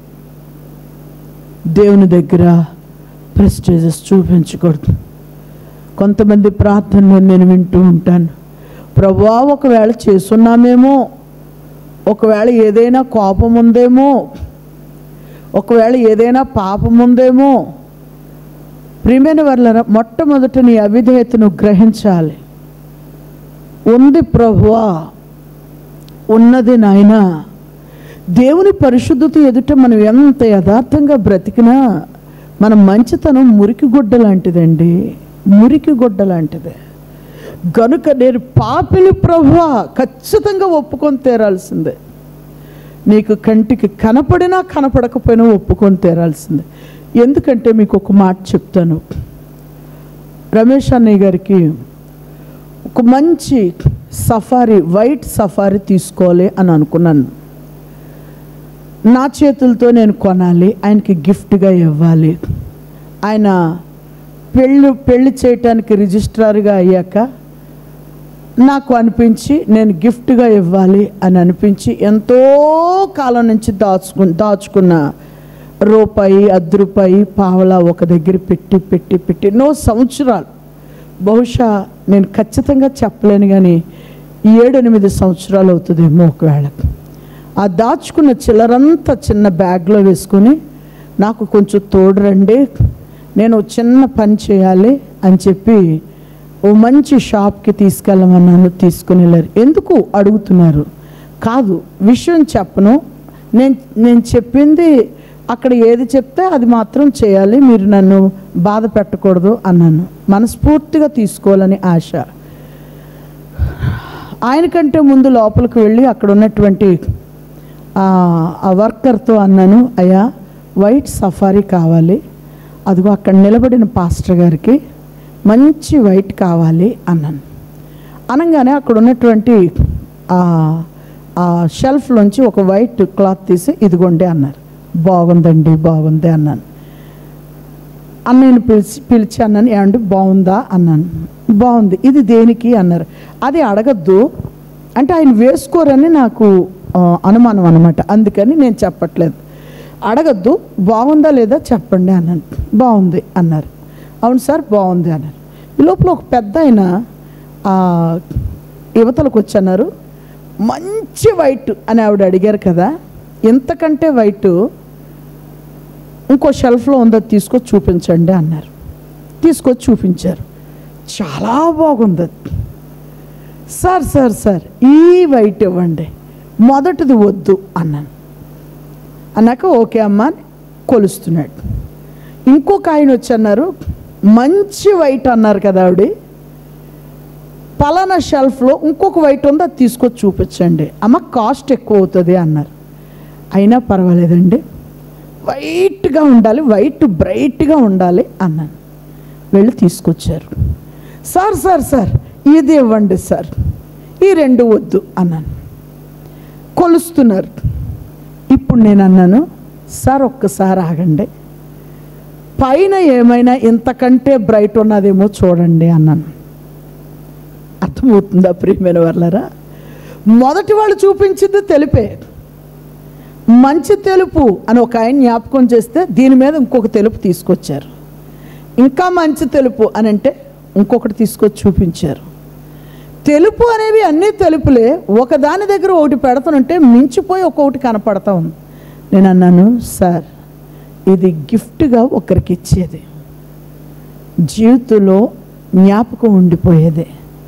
దేవుని దగ్గర ప్రెస్టేజెస్ చూపించకూడదు కొంతమంది ప్రార్థనలో నేను వింటూ ఉంటాను ప్రభా ఒకవేళ చేస్తున్నామేమో ఒకవేళ ఏదైనా కోపం ఉందేమో ఒకవేళ ఏదైనా పాపం ఉందేమో ప్రియమైన వాళ్ళ మొట్టమొదట నీ అవిధేయతను గ్రహించాలి ఉంది ప్రభువా ఉన్నది నాయనా దేవుని పరిశుద్ధత ఎదుట మనం ఎంత యథార్థంగా బ్రతికినా మన మంచితనం మురికి గుడ్డ లాంటిదండి మురికి గుడ్డ లాంటిదే గనుక నేను పాపిని ప్రభువా ఖచ్చితంగా ఒప్పుకొని తీరాల్సిందే నీకు కంటికి కనపడినా కనపడకపోయినా ఒప్పుకొని తీరాల్సిందే ఎందుకంటే మీకు ఒక మాట చెప్తాను రమేష్ అన్నయ్య గారికి ఒక మంచి సఫారీ వైట్ సఫారీ తీసుకోవాలి అని అనుకున్నాను నా చేతులతో నేను కొనాలి ఆయనకి గిఫ్ట్గా ఇవ్వాలి ఆయన పెళ్ళి పెళ్లి చేయటానికి రిజిస్ట్రార్గా అయ్యాక నాకు అనిపించి నేను గిఫ్ట్గా ఇవ్వాలి అని అనిపించి ఎంతో కాలం నుంచి దాచుకు దాచుకున్న రూపాయి అర్ధ రూపాయి పావలా ఒక దగ్గర పెట్టి పెట్టి పెట్టి ఎన్నో సంవత్సరాలు బహుశా నేను ఖచ్చితంగా చెప్పలేను కానీ ఏడెనిమిది సంవత్సరాలు అవుతుందేమో ఒకవేళ ఆ దాచుకున్న చిల్లరంతా చిన్న బ్యాగ్లో వేసుకొని నాకు కొంచెం తోడు రండి నేను ఓ చిన్న పని చేయాలి అని చెప్పి ఓ మంచి షాప్కి తీసుకెళ్ళమన్నాను తీసుకుని వెళ్ళారు ఎందుకు అడుగుతున్నారు కాదు విషయం చెప్పను నేను నేను చెప్పింది అక్కడ ఏది చెప్తే అది మాత్రం చేయాలి మీరు నన్ను బాధ పెట్టకూడదు అన్నాను మనస్ఫూర్తిగా తీసుకోవాలని ఆశ ఆయనకంటే ముందు లోపలికి వెళ్ళి అక్కడ ఉన్నటువంటి ఆ ఆ వర్కర్తో అన్నాను అయ్యా వైట్ సఫారీ కావాలి అదిగో అక్కడ నిలబడిన పాస్టర్ గారికి మంచి వైట్ కావాలి అన్నాను అనగానే అక్కడ ఉన్నటువంటి ఆ ఆ షెల్ఫ్లోంచి ఒక వైట్ క్లాత్ తీసి ఇదిగోండి అన్నారు బాగుందండి బాగుంది అన్నాను అన్నయ్యని పిలిచి పిలిచి అన్నాను ఏమండి బాగుందా అన్నాను బాగుంది ఇది దేనికి అన్నారు అది అడగద్దు అంటే ఆయన వేసుకోరని నాకు ఆ, అనుమానం అనమాట అందుకని నేను చెప్పట్లేదు అడగద్దు బాగుందా లేదా చెప్పండి అన్నాను బాగుంది అన్నారు అవును సార్ బాగుంది అన్నారు ఈ లోపల ఒక పెద్ద ఆయన ఆ, యువతలకు వచ్చి అన్నారు మంచి వైట్ అని ఆవిడ అడిగారు కదా ఎంతకంటే వైటు ఇంకో షెల్ఫ్లో ఉందో తీసుకొచ్చి చూపించండి అన్నారు తీసుకొచ్చి చూపించారు చాలా బాగుంది అది. సార్ సార్ సార్ ఈ వైట్ ఇవ్వండి మొదటిది వద్దు అన్నాను అన్నాక ఓకే అమ్మా అని కొలుస్తున్నాడు ఇంకొక ఆయన వచ్చి అన్నారు మంచి వైట్ అన్నారు కదా ఆవిడ పలానా షెల్ఫ్లో ఇంకొక వైట్ ఉంది అది తీసుకొచ్చి చూపించండి అమ్మ కాస్ట్ ఎక్కువ అవుతుంది అన్నారు అయినా పర్వాలేదండి వైట్గా ఉండాలి వైట్ బ్రైట్గా ఉండాలి అన్నాను వెళ్ళి తీసుకొచ్చారు సార్ సార్ సార్ ఇది ఇవ్వండి సార్ ఈ రెండు వద్దు అన్నాను కొలుస్తున్నారు ఇప్పుడు నేను అన్నాను సార్ ఒక్కసారి ఆగండి పైన ఏమైనా ఇంతకంటే బ్రైట్ ఉన్నదేమో చూడండి అన్నాను అర్థమవుతుందా ప్రియమైన వాళ్ళరా మొదటి వాళ్ళు చూపించింది తెలిపే మంచి తెలుపు అని ఒక ఆయన జ్ఞాపకం చేస్తే దీని మీద ఇంకొక తెలుపు తీసుకొచ్చారు ఇంకా మంచి తెలుపు అని అంటే ఇంకొకటి తీసుకొచ్చి చూపించారు తెలుపు అనేవి అన్నీ తెలుపులే ఒకదాని దగ్గర ఒకటి పెడతానంటే మించిపోయి ఒక్కొక్కటి కనపడతా ఉంది నేను అన్నాను సార్ ఇది గిఫ్ట్గా ఒకరికి ఇచ్చేది జీవితంలో జ్ఞాపకం ఉండిపోయేదే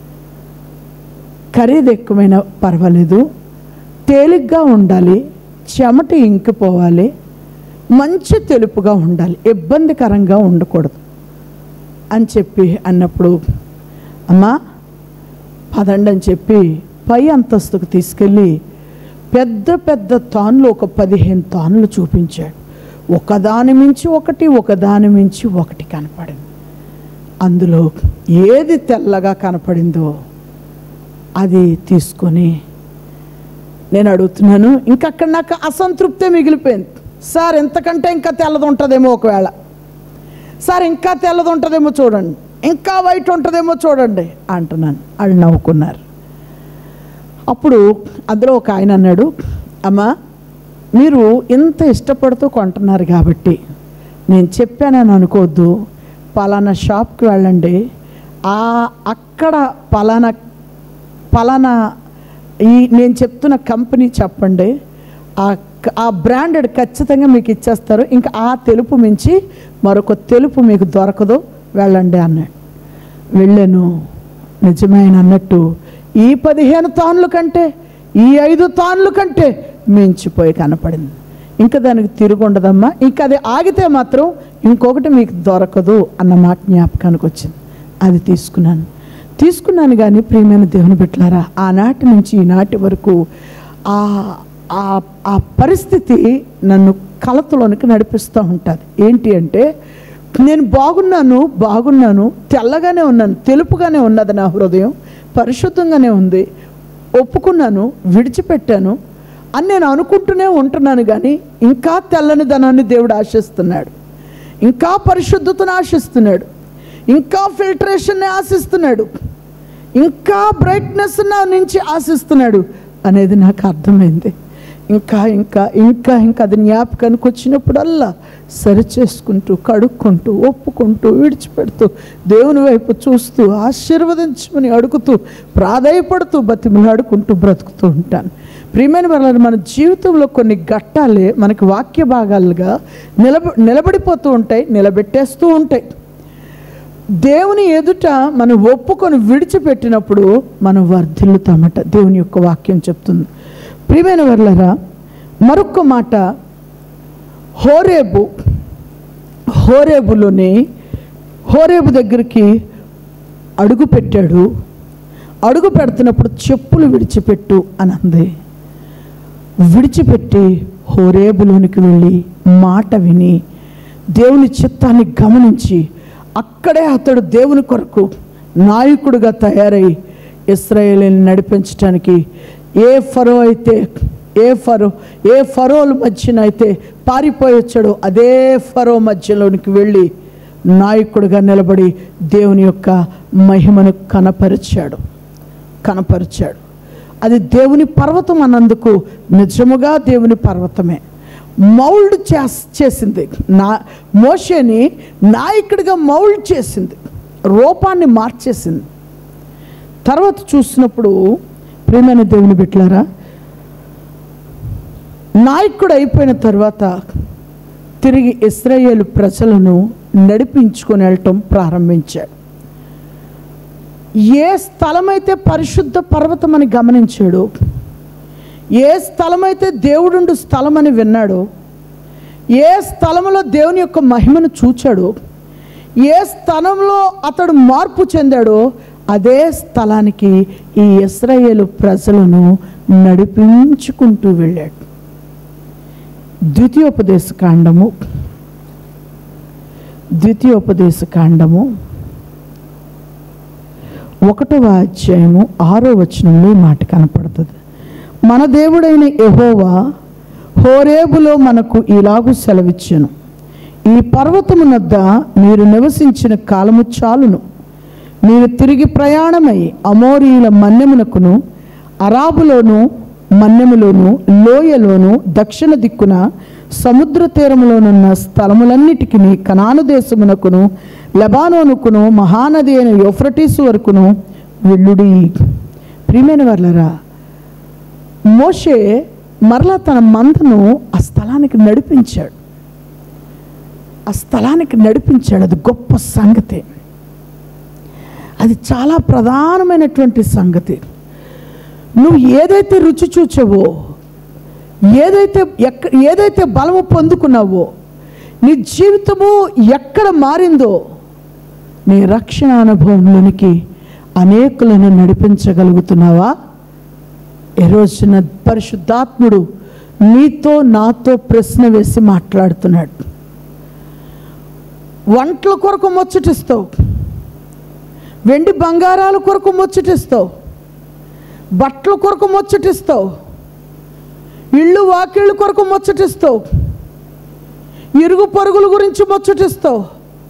ఖరీదు ఎక్కువైనా పర్వాలేదు తేలిగ్గా ఉండాలి చెమట ఇంకిపోవాలి మంచి తెలుపుగా ఉండాలి ఇబ్బందికరంగా ఉండకూడదు అని చెప్పి అన్నప్పుడు అమ్మా పదండి అని చెప్పి పై అంతస్తుకు తీసుకెళ్ళి పెద్ద పెద్ద తాన్లు ఒక పదిహేను తాన్లు చూపించాడు ఒకదాని మించి ఒకటి ఒకదాని మించి ఒకటి కనపడింది అందులో ఏది తెల్లగా కనపడిందో అది తీసుకొని నేను అడుగుతున్నాను ఇంకా అక్కడ నాకు అసంతృప్తే మిగిలిపోయింది సార్ ఎంతకంటే ఇంకా తెల్లది ఉంటుందేమో ఒకవేళ సార్ ఇంకా తెల్లది ఉంటుందేమో చూడండి ఇంకా వైట్ ఉంటుందేమో చూడండి అంటున్నాను వాళ్ళు నవ్వుకున్నారు అప్పుడు అందులో ఒక ఆయన అన్నాడు అమ్మా మీరు ఇంత ఇష్టపడుతూ కొంటున్నారు కాబట్టి నేను చెప్పానని అనుకోవద్దు పలానా షాప్కి వెళ్ళండి ఆ అక్కడ పలానా పలానా ఈ నేను చెప్తున్న కంపెనీ చెప్పండి ఆ క- ఆ బ్రాండెడ్ ఖచ్చితంగా మీకు ఇచ్చేస్తారు ఇంకా ఆ తెలుపు మించి మరొక తెలుపు మీకు దొరకదు వెళ్ళండి అన్నాడు వెళ్ళాను నిజమైన అన్నట్టు ఈ పదిహేను తాన్ల కంటే ఈ ఐదు తాన్ల కంటే మించిపోయి కనపడింది ఇంకా దానికి తిరుగు ఉండదమ్మా ఇంకా అది ఆగితే మాత్రం ఇంకొకటి మీకు దొరకదు అన్న మాట జ్ఞాపకానికి వచ్చింది అది తీసుకున్నాను తీసుకున్నాను కానీ ప్రియమైన దేవుని బిడ్డలారా ఆనాటి నుంచి ఈనాటి వరకు ఆ ఆ- ఆ పరిస్థితి నన్ను కలతలోనికి నడిపిస్తూ ఉంటుంది ఏంటి అంటే నేను బాగున్నాను బాగున్నాను తెల్లగానే ఉన్నాను తెలుపుగానే ఉన్నది నా హృదయం పరిశుద్ధంగానే ఉంది ఒప్పుకున్నాను విడిచిపెట్టాను అని నేను అనుకుంటూనే ఉంటున్నాను కానీ ఇంకా తెల్లని ధనాన్ని దేవుడు ఆశిస్తున్నాడు ఇంకా పరిశుద్ధతను ఆశిస్తున్నాడు ఇంకా ఫిల్టరేషన్ని ఆశిస్తున్నాడు ఇంకా బ్రైట్నెస్ నా నుంచి ఆశిస్తున్నాడు అనేది నాకు అర్థమైంది ఇంకా ఇంకా ఇంకా ఇంకా అది జ్ఞాపకానికి వచ్చినప్పుడల్లా సరి చేసుకుంటూ కడుక్కుంటూ ఒప్పుకుంటూ విడిచిపెడుతూ దేవుని వైపు చూస్తూ ఆశీర్వదించమని అడుగుతూ ప్రాధాయపడుతూ బతిమలాడుకుంటూ బ్రతుకుతూ ఉంటాను ప్రియమైన వాళ్ళని మన జీవితంలో కొన్ని ఘట్టాలే మనకి వాక్య భాగాలుగా నిలబ నిలబడిపోతూ ఉంటాయి నిలబెట్టేస్తూ ఉంటాయి దేవుని ఎదుట మనం ఒప్పుకొని విడిచిపెట్టినప్పుడు మనం వర్ధిల్లుతామట దేవుని యొక్క వాక్యం చెప్తుంది ప్రియమైన వర్లరా మరొక మాట హోరేబు హోరేబులోని హోరేబు దగ్గరికి అడుగు పెట్టాడు అడుగు పెడుతున్నప్పుడు చెప్పులు విడిచిపెట్టు అని అంది విడిచిపెట్టి హోరేబులోనికి వెళ్ళి మాట విని దేవుని చిత్తాన్ని గమనించి అక్కడే అతడు దేవుని కొరకు నాయకుడిగా తయారై ఇస్రాయేలీని నడిపించడానికి ఏ ఫరో అయితే ఏ ఫరో ఏ ఫరోల మధ్యన అయితే పారిపోయి వచ్చాడో అదే ఫరో మధ్యలోనికి వెళ్ళి నాయకుడిగా నిలబడి దేవుని యొక్క మహిమను కనపరిచాడు కనపరిచాడు అది దేవుని పర్వతం అన్నందుకు నిజముగా దేవుని పర్వతమే మౌల్డ్ చేస్ చేసింది నా మోషేని నాయకుడిగా మౌల్డ్ చేసింది రూపాన్ని మార్చేసింది తర్వాత చూసినప్పుడు ప్రియమైన దేవుని బిడ్డలారా నాయకుడు అయిపోయిన తర్వాత తిరిగి ఇస్రాయేలు ప్రజలను నడిపించుకొని వెళ్ళటం ప్రారంభించాడు ఏ స్థలమైతే పరిశుద్ధ పర్వతం అని గమనించాడో ఏ స్థలమైతే దేవుడుండు స్థలం అని విన్నాడో ఏ స్థలంలో దేవుని యొక్క మహిమను చూచాడో ఏ స్థలంలో అతడు మార్పు చెందాడో అదే స్థలానికి ఈ ఇస్రాయేలు ప్రజలను నడిపించుకుంటూ వెళ్ళాడు ద్వితీయోపదేశ కాండము ద్వితీయోపదేశ కాండము ఒకటవ అధ్యాయము ఆరో వచనంలో ఈ మాట కనపడుతుంది మన దేవుడైన యెహోవా హోరేబులో మనకు ఇలాగు సెలవిచ్చెను ఈ పర్వతమునద్ద మీరు నివసించిన కాలము చాలును మీరు తిరిగి ప్రయాణమై అమోరీల మన్యమునకును అరాబులోను మన్యములోను లోయలోను దక్షిణ దిక్కున సముద్ర తీరములోనున్న స్థలములన్నిటికీ కనాను దేశమునకును లెబానోనుకును మహానది అయిన యోఫ్రటీసు వరకును వెళ్ళుడి ప్రియమైన వర్లరా మోషే మరలా తన మందను ఆ స్థలానికి నడిపించాడు ఆ స్థలానికి నడిపించాడు అది గొప్ప సంగతి అది చాలా ప్రధానమైనటువంటి సంగతి నువ్వు ఏదైతే రుచి చూచావో ఏదైతే ఎక్క ఏదైతే బలము పొందుకున్నావో నీ జీవితము ఎక్కడ మారిందో నీ రక్షణ అనుభవంలోనికి అనేకులను నడిపించగలుగుతున్నావా ఈ రోజున పరిశుద్ధాత్ముడు నీతో నాతో ప్రశ్న వేసి మాట్లాడుతున్నాడు వంటల కొరకు ముచ్చటిస్తావు వెండి బంగారాల కొరకు ముచ్చటిస్తావు బట్టల కొరకు ముచ్చటిస్తావు ఇళ్ళు వాకిళ్ళు కొరకు ముచ్చటిస్తావు ఇరుగు పరుగుల గురించి ముచ్చటిస్తావు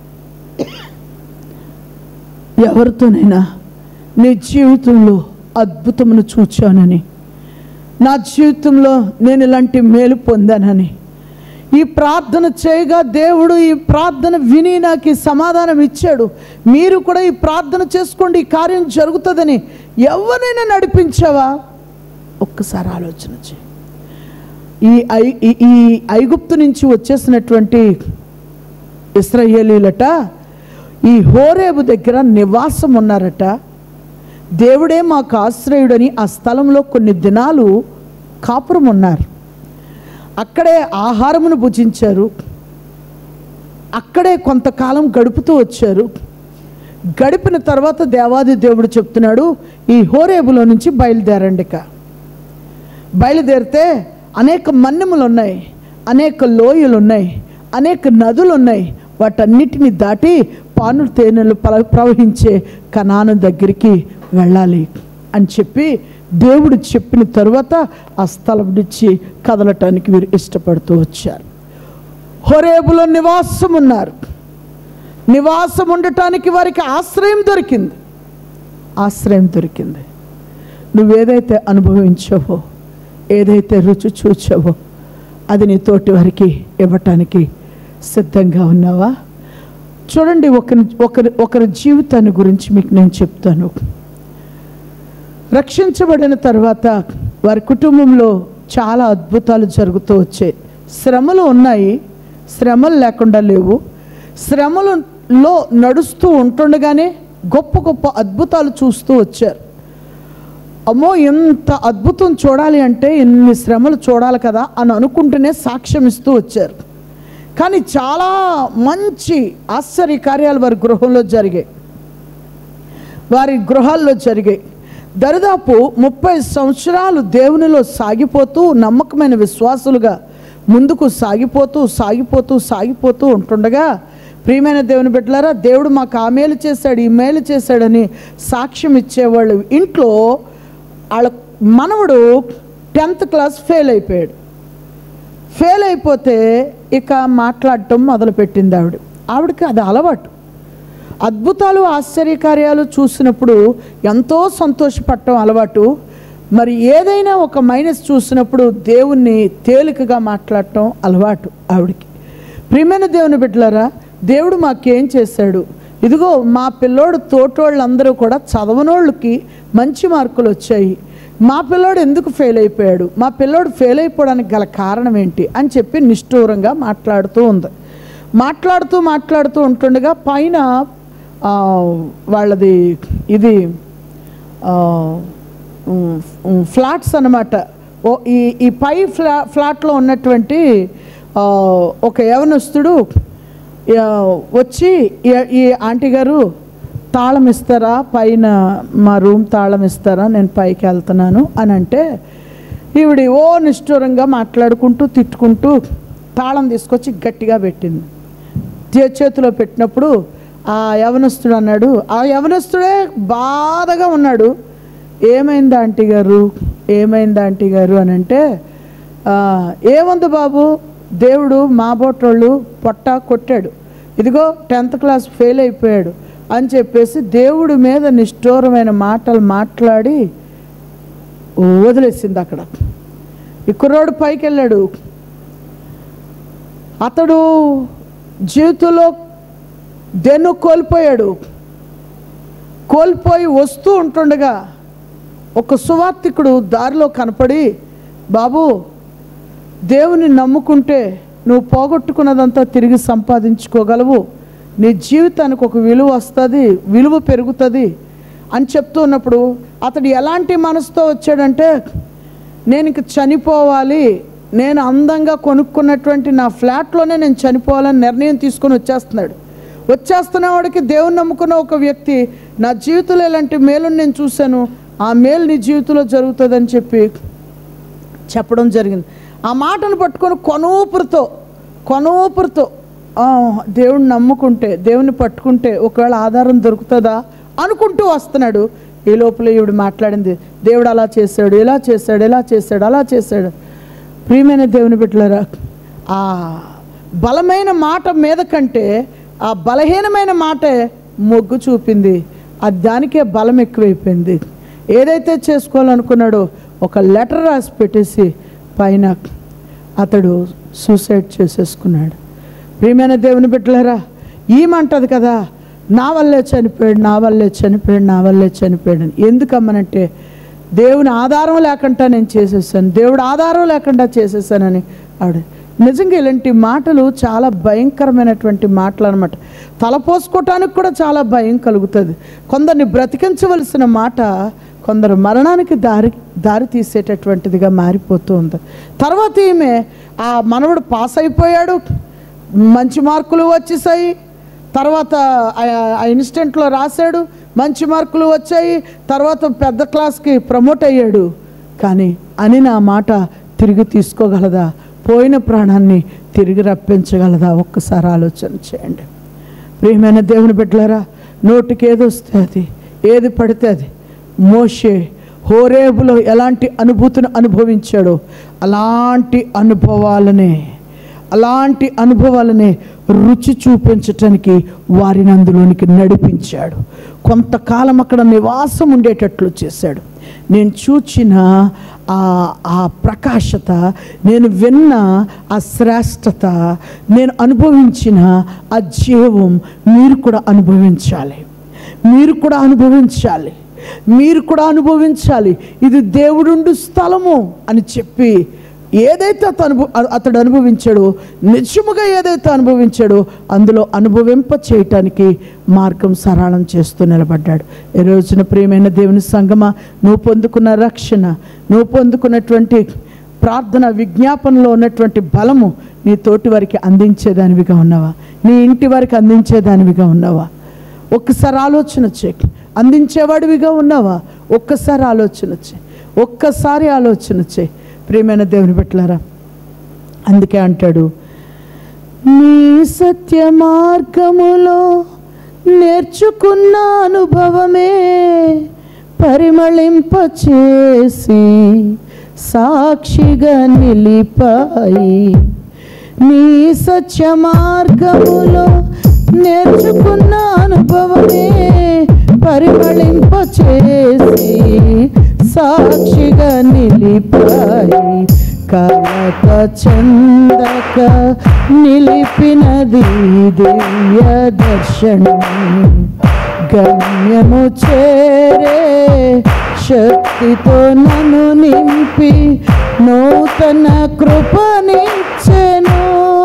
ఎవరితోనైనా నీ జీవితంలో అద్భుతమును చూచానని నా జీవితంలో నేను ఇలాంటి మేలు పొందానని ఈ ప్రార్థన చేయగా దేవుడు ఈ ప్రార్థన విని నాకు ఈ సమాధానం ఇచ్చాడు మీరు కూడా ఈ ప్రార్థన చేసుకోండి ఈ కార్యం జరుగుతుందని ఎవరినైనా నడిపించావా ఒక్కసారి ఆలోచన చేయి ఈ ఐ ఈ- ఈ ఐగుప్తు నుంచి వచ్చేసినటువంటి ఇస్రాయేలీలట ఈ హోరేబు దగ్గర నివాసం ఉన్నారట దేవుడే మాకు ఆశ్రయుడని ఆ స్థలంలో కొన్ని దినాలు కాపురం ఉన్నారు అక్కడే ఆహారమును భుజించారు అక్కడే కొంతకాలం గడుపుతూ వచ్చారు గడిపిన తర్వాత దేవాది దేవుడు చెప్తున్నాడు ఈ హోరేబులో నుంచి బయలుదేరండి ఇక బయలుదేరితే అనేక మన్నెములు ఉన్నాయి అనేక లోయలు ఉన్నాయి అనేక నదులు ఉన్నాయి వాటన్నిటిని దాటి పాను తేనెలు ప్ర- ప్రవహించే కనాను దగ్గరికి వెళ్ళాలి అని చెప్పి దేవుడు చెప్పిన తరువాత ఆ స్థలం నుంచి కదలటానికి వీరు ఇష్టపడుతూ వచ్చారు హొరేబులో నివాసం ఉన్నారు నివాసం ఉండటానికి వారికి ఆశ్రయం దొరికింది ఆశ్రయం దొరికింది నువ్వేదైతే అనుభవించావో ఏదైతే రుచి చూచావో అది నీ తోటి వారికి ఇవ్వటానికి సిద్ధంగా ఉన్నావా చూడండి ఒకరి ఒకరి ఒకరి జీవితాన్ని గురించి మీకు నేను చెప్తాను రక్షించబడిన తర్వాత వారి కుటుంబంలో చాలా అద్భుతాలు జరుగుతూ వచ్చాయి శ్రమలు ఉన్నాయి శ్రమలు లేకుండా లేవు శ్రమలలో నడుస్తూ ఉంటుండగానే గొప్ప గొప్ప అద్భుతాలు చూస్తూ వచ్చారు అమ్మో ఎంత అద్భుతం చూడాలి అంటే ఇన్ని శ్రమలు చూడాలి కదా అని అనుకుంటూనే సాక్ష్యం ఇస్తూ వచ్చారు కానీ చాలా మంచి ఆశ్చర్య కార్యాలు వారి గృహంలో జరిగాయి వారి గృహాల్లో జరిగాయి దరిదాపు ముప్పై సంవత్సరాలు దేవునిలో సాగిపోతూ నమ్మకమైన విశ్వాసులుగా ముందుకు సాగిపోతూ సాగిపోతూ సాగిపోతూ ఉంటుండగా ప్రియమైన దేవుని బిడ్డలారా దేవుడు మాకు ఆ మేలు చేశాడు ఈ మేలు చేశాడని సాక్ష్యం ఇచ్చేవాళ్ళు ఇంట్లో వాళ్ళ మనవడు టెన్త్ క్లాస్ ఫెయిల్ అయిపోయాడు ఫెయిల్ అయిపోతే ఇక మాట్లాడటం మొదలుపెట్టింది ఆవిడ ఆవిడకి అది అలవాటు అద్భుతాలు ఆశ్చర్యకార్యాలు చూసినప్పుడు ఎంతో సంతోషపడటం అలవాటు మరి ఏదైనా ఒక మైనస్ చూసినప్పుడు దేవుణ్ణి తేలికగా మాట్లాడటం అలవాటు ఆవిడకి ప్రియమైన దేవుని బిడ్డలారా దేవుడు మాకేం చేశాడు ఇదిగో మా పిల్లోడు తోటోళ్ళందరూ కూడా చదవనోళ్ళకి మంచి మార్కులు వచ్చాయి మా పిల్లోడు ఎందుకు ఫెయిల్ అయిపోయాడు మా పిల్లోడు ఫెయిల్ అయిపోవడానికి గల కారణం ఏంటి అని చెప్పి నిష్ఠూరంగా మాట్లాడుతూ ఉంది మాట్లాడుతూ మాట్లాడుతూ ఉంటుండగా పైన ఆ, వాళ్ళది ఇది ఆ, ఉమ్, ఉమ్, ఫ్లాట్స్ అన్నమాట ఓ ఈ ఈ పై ఫ్లా ఫ్లాట్లో ఉన్నటువంటి ఆ, ఒక యవనస్తుడు ఆ, వచ్చి "ఈ- ఈ ఆంటీ గారు తాళం ఇస్తారా పైన మా రూమ్ తాళం ఇస్తారా నేను పైకి వెళ్తున్నాను అని అంటే ఈవిడి ఓ నిష్ఠూరంగా మాట్లాడుకుంటూ తిట్టుకుంటూ తాళం తీసుకొచ్చి గట్టిగా పెట్టింది చే- చేతిలో పెట్టినప్పుడు ఆ యవనస్తుడు అన్నాడు ఆ యవనస్తుడే బాధగా ఉన్నాడు ఏమైంది ఆంటీ గారు ఏమైంది ఆంటీ గారు అని అంటే "ఆ, ఏముంది బాబు దేవుడు మా బోటోళ్ళు పొట్ట కొట్టాడు ఇదిగో టెన్త్ క్లాస్ ఫెయిల్ అయిపోయాడు అని చెప్పేసి దేవుడి మీద నిష్ఠూరమైన మాటలు మాట్లాడి వదిలేసింది అక్కడ ఈ కుర్రోడు పైకి వెళ్ళాడు అతడు జీవితంలో దెన్ను కోల్పోయాడు కోల్పోయి వస్తూ ఉంటుండగా ఒక సువార్థికుడు దారిలో కనపడి బాబు దేవుని నమ్ముకుంటే నువ్వు పోగొట్టుకున్నదంతా తిరిగి సంపాదించుకోగలవు నీ జీవితానికి ఒక విలువ వస్తుంది విలువ పెరుగుతుంది అని చెప్తూ ఉన్నప్పుడు అతడు ఎలాంటి మనసుతో వచ్చాడంటే నేను ఇంక చనిపోవాలి నేను అందంగా కొనుక్కున్నటువంటి నా ఫ్లాట్లోనే నేను చనిపోవాలని నిర్ణయం తీసుకొని వచ్చేస్తున్నాడు వచ్చేస్తున్న వాడికి దేవుని నమ్ముకున్న ఒక వ్యక్తి నా జీవితంలో ఇలాంటి మేలుని నేను చూశాను ఆ మేలు నీ జీవితంలో జరుగుతుందని చెప్పి చెప్పడం జరిగింది ఆ మాటను పట్టుకొని కొనూపురుతో కొనూపురుతో "ఆ, దేవుణ్ణి నమ్ముకుంటే దేవుని పట్టుకుంటే ఒకవేళ ఆధారం దొరుకుతుందా అనుకుంటూ వస్తున్నాడు ఈ లోపల ఈవిడ మాట్లాడింది దేవుడు అలా చేశాడు ఇలా చేశాడు ఇలా చేశాడు అలా చేశాడు ప్రియమైన దేవుని బిడ్డలారా ఆ బలమైన మాట మీద కంటే ఆ బలహీనమైన మాటే మొగ్గు చూపింది అది దానికే బలం ఎక్కువైపోయింది ఏదైతే చేసుకోవాలనుకున్నాడో ఒక లెటర్ రాసి పెట్టేసి పైన అతడు సూసైడ్ చేసేసుకున్నాడు ప్రియమైన దేవుని బిడ్డలారా ఈమంటది కదా నా వల్లే చనిపోయాడు నా వల్లే చనిపోయాడు నా వల్లే చనిపోయాడు అని ఎందుకమ్మనంటే దేవుని ఆధారం లేకుండా నేను చేసేసాను దేవుడు ఆధారం లేకుండా చేసేసానని ఆవిడ నిజంగా ఇలాంటి మాటలు చాలా భయంకరమైనటువంటి మాటలు అనమాట తలపోసుకోవటానికి కూడా చాలా భయం కలుగుతుంది కొందరిని బ్రతికించవలసిన మాట కొందరు మరణానికి దారి దారి తీసేటటువంటిదిగా మారిపోతూ ఉంది తర్వాత ఈమె ఆ మనవడు పాస్ అయిపోయాడు మంచి మార్కులు వచ్చేసాయి తర్వాత ఆ- ఆ ఇన్స్టెంట్లో రాశాడు మంచి మార్కులు వచ్చాయి తర్వాత పెద్ద క్లాస్కి ప్రమోట్ అయ్యాడు కానీ అని నా మాట తిరిగి తీసుకోగలదా పోయిన ప్రాణాన్ని తిరిగి రప్పించగలదా ఒక్కసారి ఆలోచన చేయండి ప్రియమైన దేవుని బిడ్డలారా నోటికి ఏది వస్తే అది ఏది పడితే అది మోషే హోరేబులో ఎలాంటి అనుభూతిని అనుభవించాడో అలాంటి అనుభవాలనే అలాంటి అనుభవాలనే రుచి చూపించటానికి వారిని అందులోనికి నడిపించాడు కొంతకాలం అక్కడ నివాసం ఉండేటట్లు చేశాడు నేను చూచిన ఆ ఆ ప్రకాశత నేను విన్న ఆ శ్రేష్టత నేను అనుభవించిన ఆ జీవం మీరు కూడా అనుభవించాలి మీరు కూడా అనుభవించాలి మీరు కూడా అనుభవించాలి ఇది దేవుడుండు స్థలము అని చెప్పి ఏదైతే అతను అనుభవ అతడు అనుభవించాడో నిజముగా ఏదైతే అనుభవించాడో అందులో అనుభవింప చేయటానికి మార్గం సరళం చేస్తూ నిలబడ్డాడు ఈ రోజున ప్రియమైన దేవుని సంగమ నువ్వు పొందుకున్న రక్షణ నువ్వు పొందుకున్నటువంటి ప్రార్థన విజ్ఞాపనలో ఉన్నటువంటి బలము నీ తోటి వారికి అందించేదానివిగా ఉన్నావా నీ ఇంటి వారికి అందించేదానివిగా ఉన్నావా ఒక్కసారి ఆలోచన చేయి అందించేవాడివిగా ఉన్నావా ఒక్కసారి ఆలోచన చేయి ఒక్కసారి ఆలోచన చేయి ప్రియమైన దేవుని పెట్టలారా అందుకే అంటాడు నీ సత్య మార్గములో నేర్చుకున్న అనుభవమే పరిమళింపచేసి సాక్షిగా నిలిపాయి నీ సత్య మార్గములో నేర్చుకున్న అనుభవమే పరిమళింపచేసి సాక్షిగా నిలిపాయి కలక చందక నిలిపినది దివ్య దర్శనం గమ్యము చేరే శక్తితో నన్ను నింపి నూతన కృపనిచ్చెను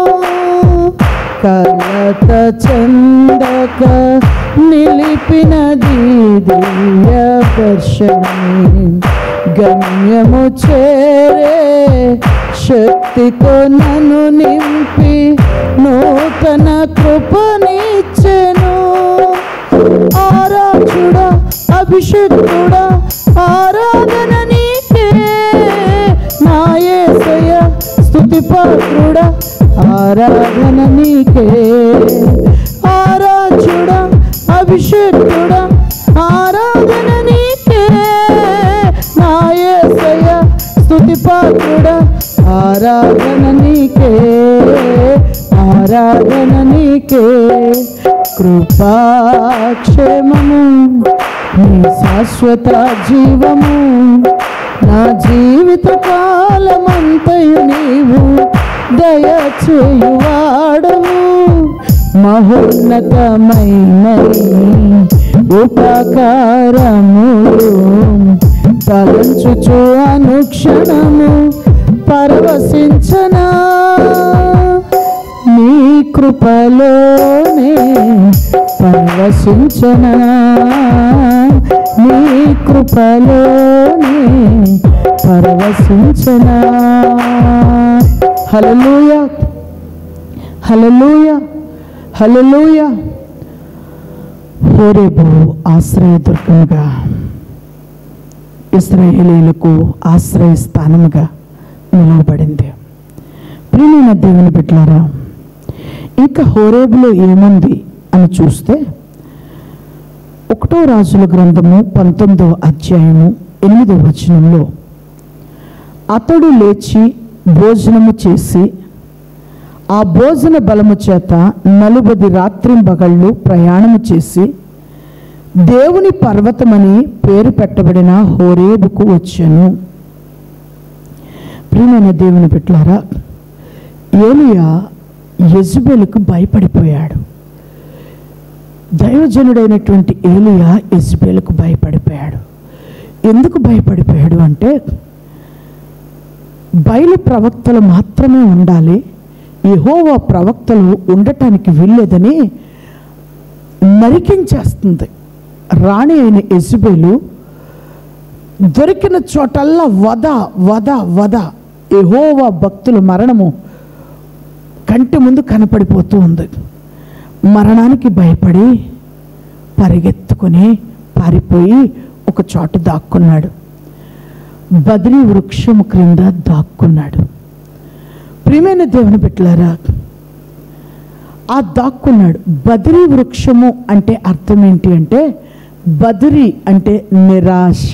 కలత చందక నిలిపినది దివ్య దర్శనం గమ్యము చేరే శక్తితో నన్ను నింపి నూతన కృపనిచ్చెను ఆరాధుడా అభిషేకుడా ఆరాధన నీకే నా యేసయ్య స్తుతి పాత్రుడా ఆరాధన నీకే ఆరాధుడా అభిషేకుడా ఆరాధన నీకే నా యేసయ్య స్తుతి పాత్రుడా ఆరాధన నీకే ఆరాధన నీకే కృపాక్షేమము నీ శాశ్వత జీవము నా జీవిత కాలమంతయు నీవు దయచేయువాడవు మహోన్నతమైన ఉపకారములు తలంచుచు అనుక్షణము పరవశించనా నీ కృపలోనే పరవశించనా నీ కృపలోనే పరవశించనా హల్లెలూయ హల్లెలూయ హల్లెలూయ హోరేబు ఆశ్రయదుర్గముగా ఇస్రాయేలీలకు ఆశ్రయ స్థానముగా నిలవబడింది ప్రియమైన దేవుని బిడ్డలారా ఇంకా హోరేబులో ఏముంది అని చూస్తే ఒకటో రాజుల గ్రంథము పంతొమ్మిదవ అధ్యాయము ఎనిమిదవ వచనంలో అతడు లేచి భోజనము చేసి ఆ భోజన బలము చేత నలుబది రాత్రింబగళ్ళు ప్రయాణము చేసి దేవుని పర్వతమని పేరు పెట్టబడిన హోరేబుకు వచ్చాను ప్రియమైన దేవుని బిడ్డలారా ఏలియా యజబెలుకు భయపడిపోయాడు దైవజనుడైనటువంటి ఏలియా యజ్బేలకు భయపడిపోయాడు ఎందుకు భయపడిపోయాడు అంటే బయలు ప్రవక్తలు మాత్రమే ఉండాలి యెహోవా ప్రవక్తలు ఉండటానికి వీల్లేదని నరికించేస్తుంది రాణి అయిన ఎజుబేలు దొరికిన చోటల్లా వద వద వద యెహోవా భక్తుల మరణము కంటి ముందు కనపడిపోతూ ఉంది మరణానికి భయపడి పరిగెత్తుకుని పారిపోయి ఒక చోట దాక్కున్నాడు బదిలీ వృక్షము క్రింద దాక్కున్నాడు ప్రియమైన దేవుని బిడ్డలారా ఆ దాక్కున్నాడు బదిరి వృక్షము అంటే అర్థం ఏంటి అంటే బదిరి అంటే నిరాశ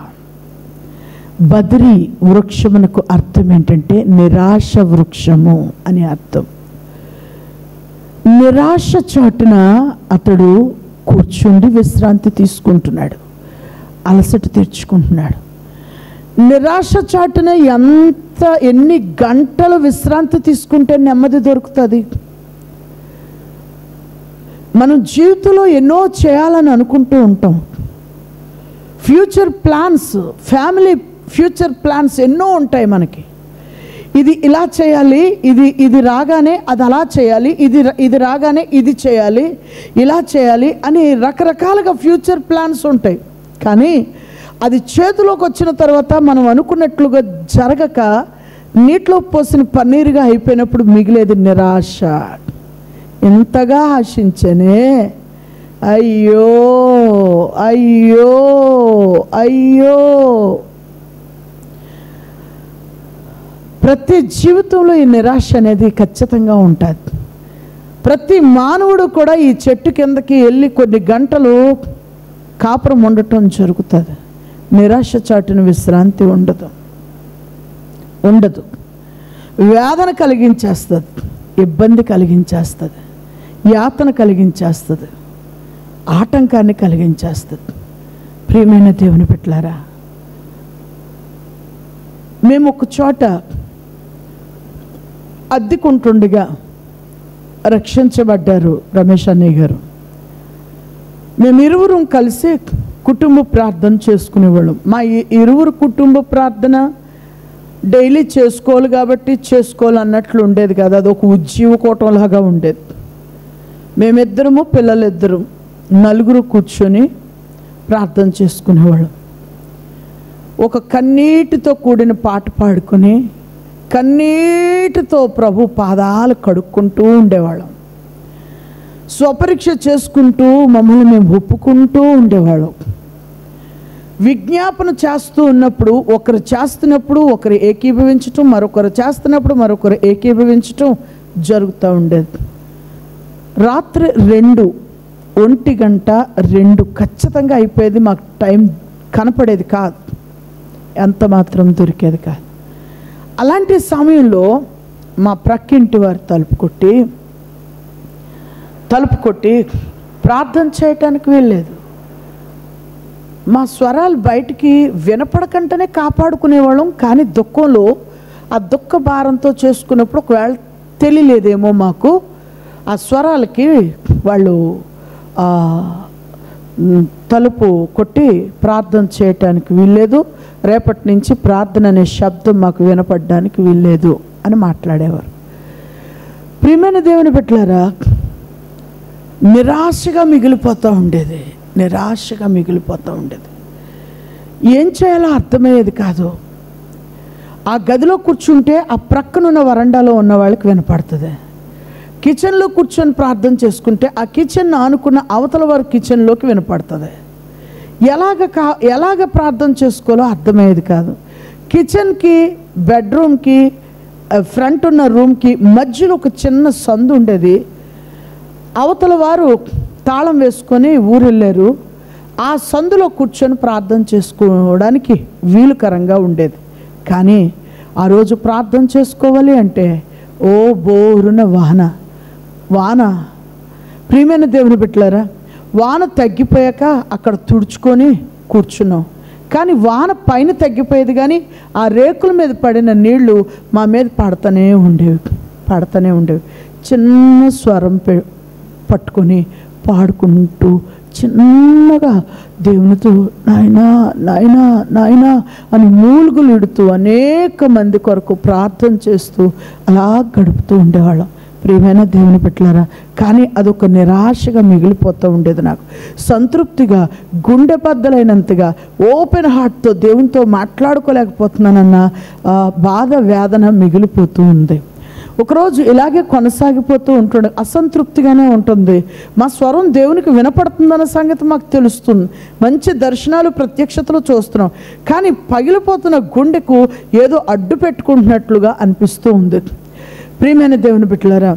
బదిరి వృక్షమునకు అర్థం ఏంటంటే నిరాశ వృక్షము అని అర్థం నిరాశ చాటున అతడు కూర్చుండి విశ్రాంతి తీసుకుంటున్నాడు అలసట తీర్చుకుంటున్నాడు నిరాశ చాటున ఎంత ఎన్ని గంటలు విశ్రాంతి తీసుకుంటే నెమ్మది దొరుకుతుంది మనం జీవితంలో ఎన్నో చేయాలని అనుకుంటూ ఉంటాం future plans family future plans ఎన్నో ఉంటాయి మనకి ఇది ఇలా చేయాలి ఇది ఇది రాగానే అది అలా చేయాలి ఇది ర- ఇది రాగానే ఇది చేయాలి ఇలా చేయాలి అని రకరకాలుగా ఫ్యూచర్ ప్లాన్స్ ఉంటాయి కానీ అది చేతిలోకి వచ్చిన తర్వాత మనం అనుకున్నట్లుగా జరగక నీటిలో పోసిన పన్నీరుగా అయిపోయినప్పుడు మిగిలేది నిరాశ ఎంతగా ఆశించనే అయ్యో అయ్యో అయ్యో ప్రతి జీవితంలో ఈ నిరాశ అనేది ఖచ్చితంగా ఉంటుంది ప్రతి మానవుడు కూడా ఈ చెట్టు కిందకి వెళ్ళి కొన్ని గంటలు కాపురం ఉండటం జరుగుతుంది నిరాశ చాటున విశ్రాంతి ఉండదు ఉండదు వేదన కలిగించేస్తుంది ఇబ్బంది కలిగించేస్తుంది యాతన కలిగించేస్తుంది ఆటంకాన్ని కలిగించేస్తుంది ప్రియమైన దేవుని పెట్టారా మేము ఒక చోట అద్దెకుంటుండగా రక్షించబడ్డారు రమేష్ అన్నయ్య గారు మేము ఇరువురం కలిసి కుటుంబ ప్రార్థన చేసుకునేవాళ్ళం మా ఇ- ఇరువురు కుటుంబ ప్రార్థన డైలీ చేసుకోవాలి కాబట్టి చేసుకోవాలి అన్నట్లు ఉండేది కదా అది ఒక ఉజ్జీవకోటం లాగా ఉండేది మేమిద్దరము పిల్లలిద్దరం నలుగురు కూర్చొని ప్రార్థన చేసుకునేవాళ్ళం ఒక కన్నీటితో కూడిన పాట పాడుకొని కన్నీటితో ప్రభు పాదాలు కడుక్కుంటూ ఉండేవాళ్ళం స్వపరీక్ష చేసుకుంటూ మమ్మల్ని మేము ఒప్పుకుంటూ ఉండేవాళ్ళం విజ్ఞాపన చేస్తూ ఉన్నప్పుడు ఒకరు చేస్తున్నప్పుడు ఒకరు ఏకీభవించటం మరొకరు చేస్తున్నప్పుడు మరొకరు ఏకీభవించటం జరుగుతూ ఉండేది రాత్రి రెండు ఒంటి గంట రెండు ఖచ్చితంగా అయిపోయేది మాకు టైం కనపడేది కాదు ఎంత మాత్రం దొరికేది కాదు అలాంటి సమయంలో మా ప్రక్కింటి వారు తలుపు కొట్టి తలుపు కొట్టి ప్రార్థన చేయటానికి వెళ్ళలేదు మా స్వరాలు బయటికి వినపడకంటేనే కాపాడుకునేవాళ్ళం కానీ దుఃఖంలో ఆ దుఃఖ భారంతో చేసుకున్నప్పుడు ఒకవేళ తెలియలేదేమో మాకు ఆ స్వరాలకి వాళ్ళు ఆ, మ్, తలుపు కొట్టి ప్రార్థన చేయటానికి వీల్లేదు రేపటి నుంచి ప్రార్థన అనే శబ్దం మాకు వినపడడానికి వీల్లేదు అని మాట్లాడేవారు ప్రియమైన దేవుని పెట్టారా నిరాశగా మిగిలిపోతూ ఉండేది నిరాశగా మిగిలిపోతూ ఉండేది ఏం చేయాలో అర్థమయ్యేది కాదు ఆ గదిలో కూర్చుంటే ఆ ప్రక్కనున్న వరండాలో ఉన్న వాళ్ళకి వినపడుతుంది కిచెన్లో కూర్చొని ప్రార్థన చేసుకుంటే ఆ కిచెన్ ఆనుకున్న అవతల వారి కిచెన్లోకి వినపడుతుంది ఎలాగ కా ఎలాగ ప్రార్థన చేసుకోవాలో అర్థమయ్యేది కాదు కిచెన్కి బెడ్రూమ్కి ఫ్రంట్ ఉన్న రూమ్కి మధ్యలో ఒక చిన్న సందు ఉండేది అవతల వారు తాళం వేసుకొని ఊరెళ్ళారు ఆ సందులో కూర్చొని ప్రార్థన చేసుకోవడానికి వీలుకరంగా ఉండేది కానీ ఆ రోజు ప్రార్థన చేసుకోవాలి అంటే ఓ బోరున వాన వాన ప్రియమైన దేవుని బిడ్డలారా వాన తగ్గిపోయాక అక్కడ తుడుచుకొని కూర్చున్నాం కానీ వాన పైన తగ్గిపోయేది కానీ ఆ రేకుల మీద పడిన నీళ్లు మా మీద పడతానే ఉండేవి పడతానే ఉండేవి చిన్న స్వరం పె పట్టుకొని పాడుకుంటూ చిన్నగా దేవునితో నాయనా నాయనా నాయనా అని మూలుగులు ఇడుతూ అనేక మంది కొరకు ప్రార్థన చేస్తూ అలా గడుపుతూ ఉండేవాళ్ళం ప్రియమైన దేవుని పెట్టారా కానీ అదొక నిరాశగా మిగిలిపోతూ ఉండేది నాకు సంతృప్తిగా గుండె బద్దలైనంతగా ఓపెన్ హార్ట్తో దేవునితో మాట్లాడుకోలేకపోతున్నానన్న ఆ, బాధ వేదన మిగిలిపోతూ ఉంది ఒకరోజు ఇలాగే కొనసాగిపోతూ ఉంటుండే అసంతృప్తిగానే ఉంటుంది మా స్వరం దేవునికి వినపడుతుందన్న సంగతి మాకు తెలుస్తుంది మంచి దర్శనాలు ప్రత్యక్షతలు చూస్తున్నాం కానీ పగిలిపోతున్న గుండెకు ఏదో అడ్డు పెట్టుకుంటున్నట్లుగా అనిపిస్తూ ఉంది ప్రియమైన దేవుని బిడ్డలారా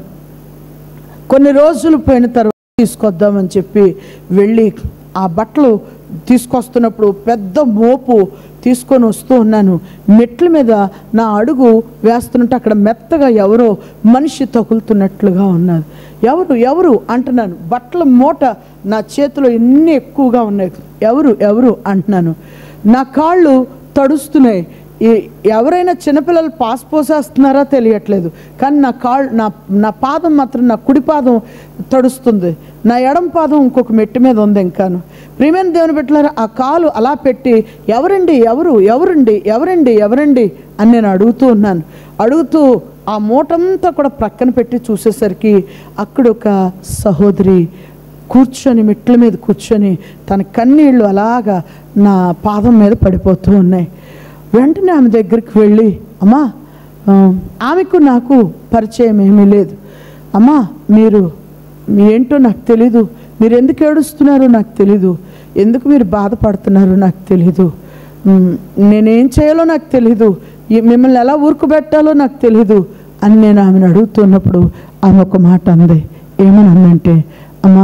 కొన్ని రోజులు పోయిన తర్వాత తీసుకొద్దామని చెప్పి వెళ్ళి ఆ బట్టలు తీసుకొస్తున్నప్పుడు పెద్ద మోపు తీసుకొని వస్తూ ఉన్నాను మెట్ల మీద నా అడుగు వేస్తుంటే అక్కడ మెత్తగా ఎవరో మనిషి తగులుతున్నట్లుగా ఉన్నది ఎవరు ఎవరు అంటున్నాను బట్టల మూట నా చేతిలో ఎన్ని ఎక్కువగా ఉన్నాయి ఎవరు ఎవరు అంటున్నాను నా కాళ్ళు తడుస్తున్నాయి ఈ- ఎవరైనా చిన్నపిల్లలు పాస్ పోసేస్తున్నారా తెలియట్లేదు కానీ నా కాళ్ళు నా నా పాదం మాత్రం నా కుడి పాదం తడుస్తుంది నా ఎడం పాదం ఇంకొక మెట్టు మీద ఉంది ఇంకాను ప్రియమైన దేవుని పెట్టారు ఆ కాలు అలా పెట్టి ఎవరండి ఎవరు ఎవరండి ఎవరండి ఎవరండి అని నేను అడుగుతూ ఉన్నాను అడుగుతూ ఆ మూటంతా కూడా ప్రక్కన పెట్టి చూసేసరికి అక్కడ ఒక సహోదరి కూర్చొని మెట్ల మీద కూర్చొని తన కన్నీళ్ళు అలాగా నా పాదం మీద పడిపోతూ ఉన్నాయి వెంటనే ఆమె దగ్గరికి వెళ్ళి అమ్మా ఆ, ఆమెకు నాకు పరిచయం ఏమీ లేదు అమ్మా మీరు మీ ఏంటో నాకు తెలీదు మీరు ఎందుకు ఏడుస్తున్నారో నాకు తెలీదు ఎందుకు మీరు బాధపడుతున్నారో నాకు తెలీదు మ్, నేనేం చేయాలో నాకు తెలీదు ఈ- మిమ్మల్ని ఎలా ఊరుకుబెట్టాలో నాకు తెలీదు అని నేను ఆమెను అడుగుతున్నప్పుడు ఆమె ఒక మాట అంది ఏమని అందంటే అమ్మా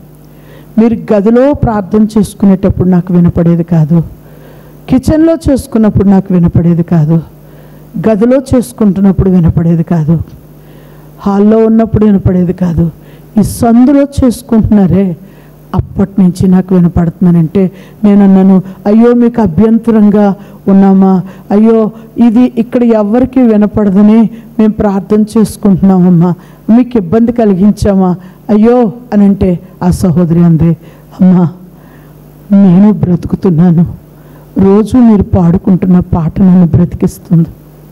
మీరు గదిలో ప్రార్థన చేసుకునేటప్పుడు నాకు వినపడేది కాదు కిచెన్లో చేసుకున్నప్పుడు నాకు వినపడేది కాదు గదిలో చేసుకుంటున్నప్పుడు వినపడేది కాదు హాల్లో ఉన్నప్పుడు వినపడేది కాదు ఈ సందులో చేసుకుంటున్నారే అప్పటి నుంచి నాకు వినపడుతున్నానంటే నేను అన్నాను అయ్యో మీకు అభ్యంతరంగా ఉన్నామా అయ్యో ఇది ఇక్కడ ఎవ్వరికి వినపడదని మేము ప్రార్థన చేసుకుంటున్నామమ్మా మీకు ఇబ్బంది కలిగించామా అయ్యో అని అంటే ఆ సహోదరి అంది అమ్మా నేను బ్రతుకుతున్నాను రోజు మీరు పాడుకుంటున్న పాట నన్ను బ్రతికిస్తుంది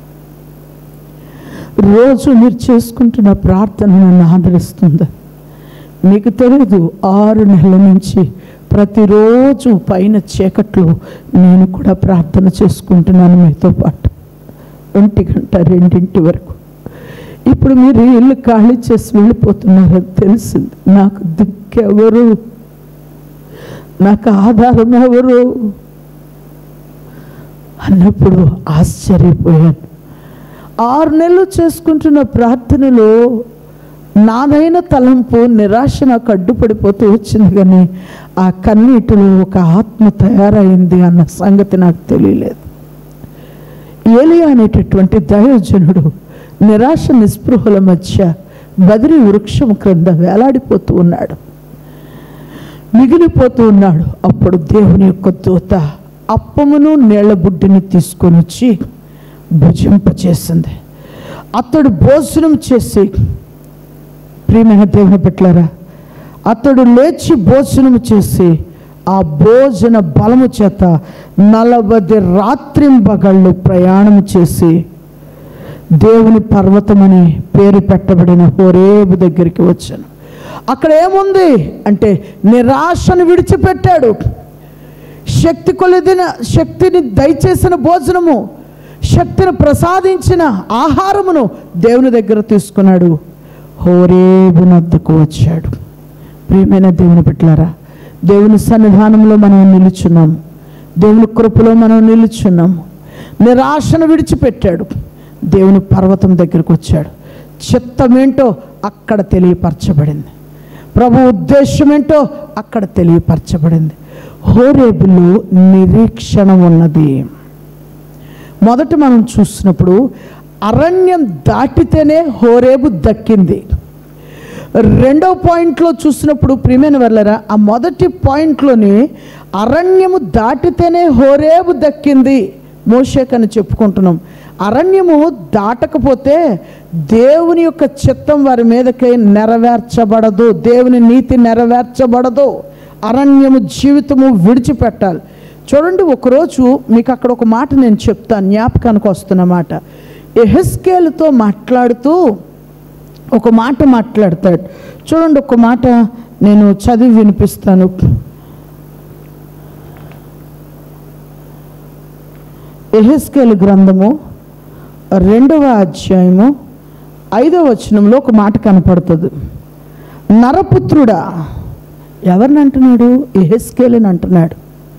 రోజు మీరు చేసుకుంటున్న ప్రార్థన నన్ను ఆదరిస్తుంది మీకు తెలియదు ఆరు నెలల నుంచి ప్రతిరోజు పైన చీకట్లో నేను కూడా ప్రార్థన చేసుకుంటున్నాను మీతో పాటు ఒంటి గంట రెండింటి వరకు ఇప్పుడు మీరు ఇల్లు ఖాళీ చేసి వెళ్ళిపోతున్నారని తెలిసింది నాకు దిక్కెవరు నాకు ఆధారం ఎవరు అన్నప్పుడు ఆశ్చర్యపోయాను ఆరు నెలలు చేసుకుంటున్న ప్రార్థనలో నాదైన తలంపు నిరాశ నాకు అడ్డుపడిపోతూ వచ్చింది కానీ ఆ కన్నీటిలో ఒక ఆత్మ తయారైంది అన్న సంగతి నాకు తెలియలేదు ఏలియా అనేటటువంటి దయోజనుడు నిరాశ నిస్పృహల మధ్య బదిరి వృక్షం క్రింద వేలాడిపోతూ ఉన్నాడు మిగిలిపోతూ ఉన్నాడు అప్పుడు దేవుని యొక్క దూత అప్పమును నీళ్ల బుడ్డిని తీసుకొని వచ్చి భుజింపచేసింది అతడు భోజనం చేసి ప్రియమైన దేవుని పెట్టారా అతడు లేచి భోజనం చేసి ఆ భోజన బలము చేత నలభై రాత్రింబగళ్ళు ప్రయాణం చేసి దేవుని పర్వతమని పేరు పెట్టబడిన హోరేబు దగ్గరికి వచ్చాను అక్కడ ఏముంది అంటే నిరాశను విడిచిపెట్టాడు శక్తి కొలిదిన శక్తిని దయచేసిన భోజనము శక్తిని ప్రసాదించిన ఆహారమును దేవుని దగ్గర తీసుకున్నాడు హోరేబు నద్దకు వచ్చాడు ప్రియమైన దేవుని బిడ్డలారా దేవుని సన్నిధానంలో మనం నిలుచున్నాము దేవుని కృపలో మనం నిలుచున్నాము నిరాశను విడిచిపెట్టాడు దేవుని పర్వతం దగ్గరకు వచ్చాడు చిత్తమేంటో అక్కడ తెలియపరచబడింది ప్రభు ఉద్దేశం ఏంటో అక్కడ తెలియపరచబడింది హోరేబులో నిరీక్షణ ఉన్నది మొదట మనం చూసినప్పుడు అరణ్యం దాటితేనే హోరేబు దక్కింది రెండో పాయింట్లో చూసినప్పుడు ప్రియమైన వెళ్ళరా ఆ మొదటి పాయింట్లోని అరణ్యము దాటితేనే హోరేబు దక్కింది మోషేకని చెప్పుకుంటున్నాం అరణ్యము దాటకపోతే దేవుని యొక్క చిత్తం వారి మీదకి నెరవేర్చబడదు దేవుని నీతి నెరవేర్చబడదు అరణ్యము జీవితము విడిచిపెట్టాలి చూడండి ఒకరోజు మీకు అక్కడ ఒక మాట నేను చెప్తాను జ్ఞాపకానికి వస్తున్న మాట ఎహెస్కేలుతో మాట్లాడుతూ ఒక మాట మాట్లాడతాడు చూడండి ఒక మాట నేను చదివి వినిపిస్తాను ఎహెస్కేలు గ్రంథము రెండవ అధ్యాయము ఐదవ వచనంలో ఒక మాట కనపడుతుంది నరపుత్రుడా ఎవరిని అంటున్నాడు ఎహెస్కేలని అంటున్నాడు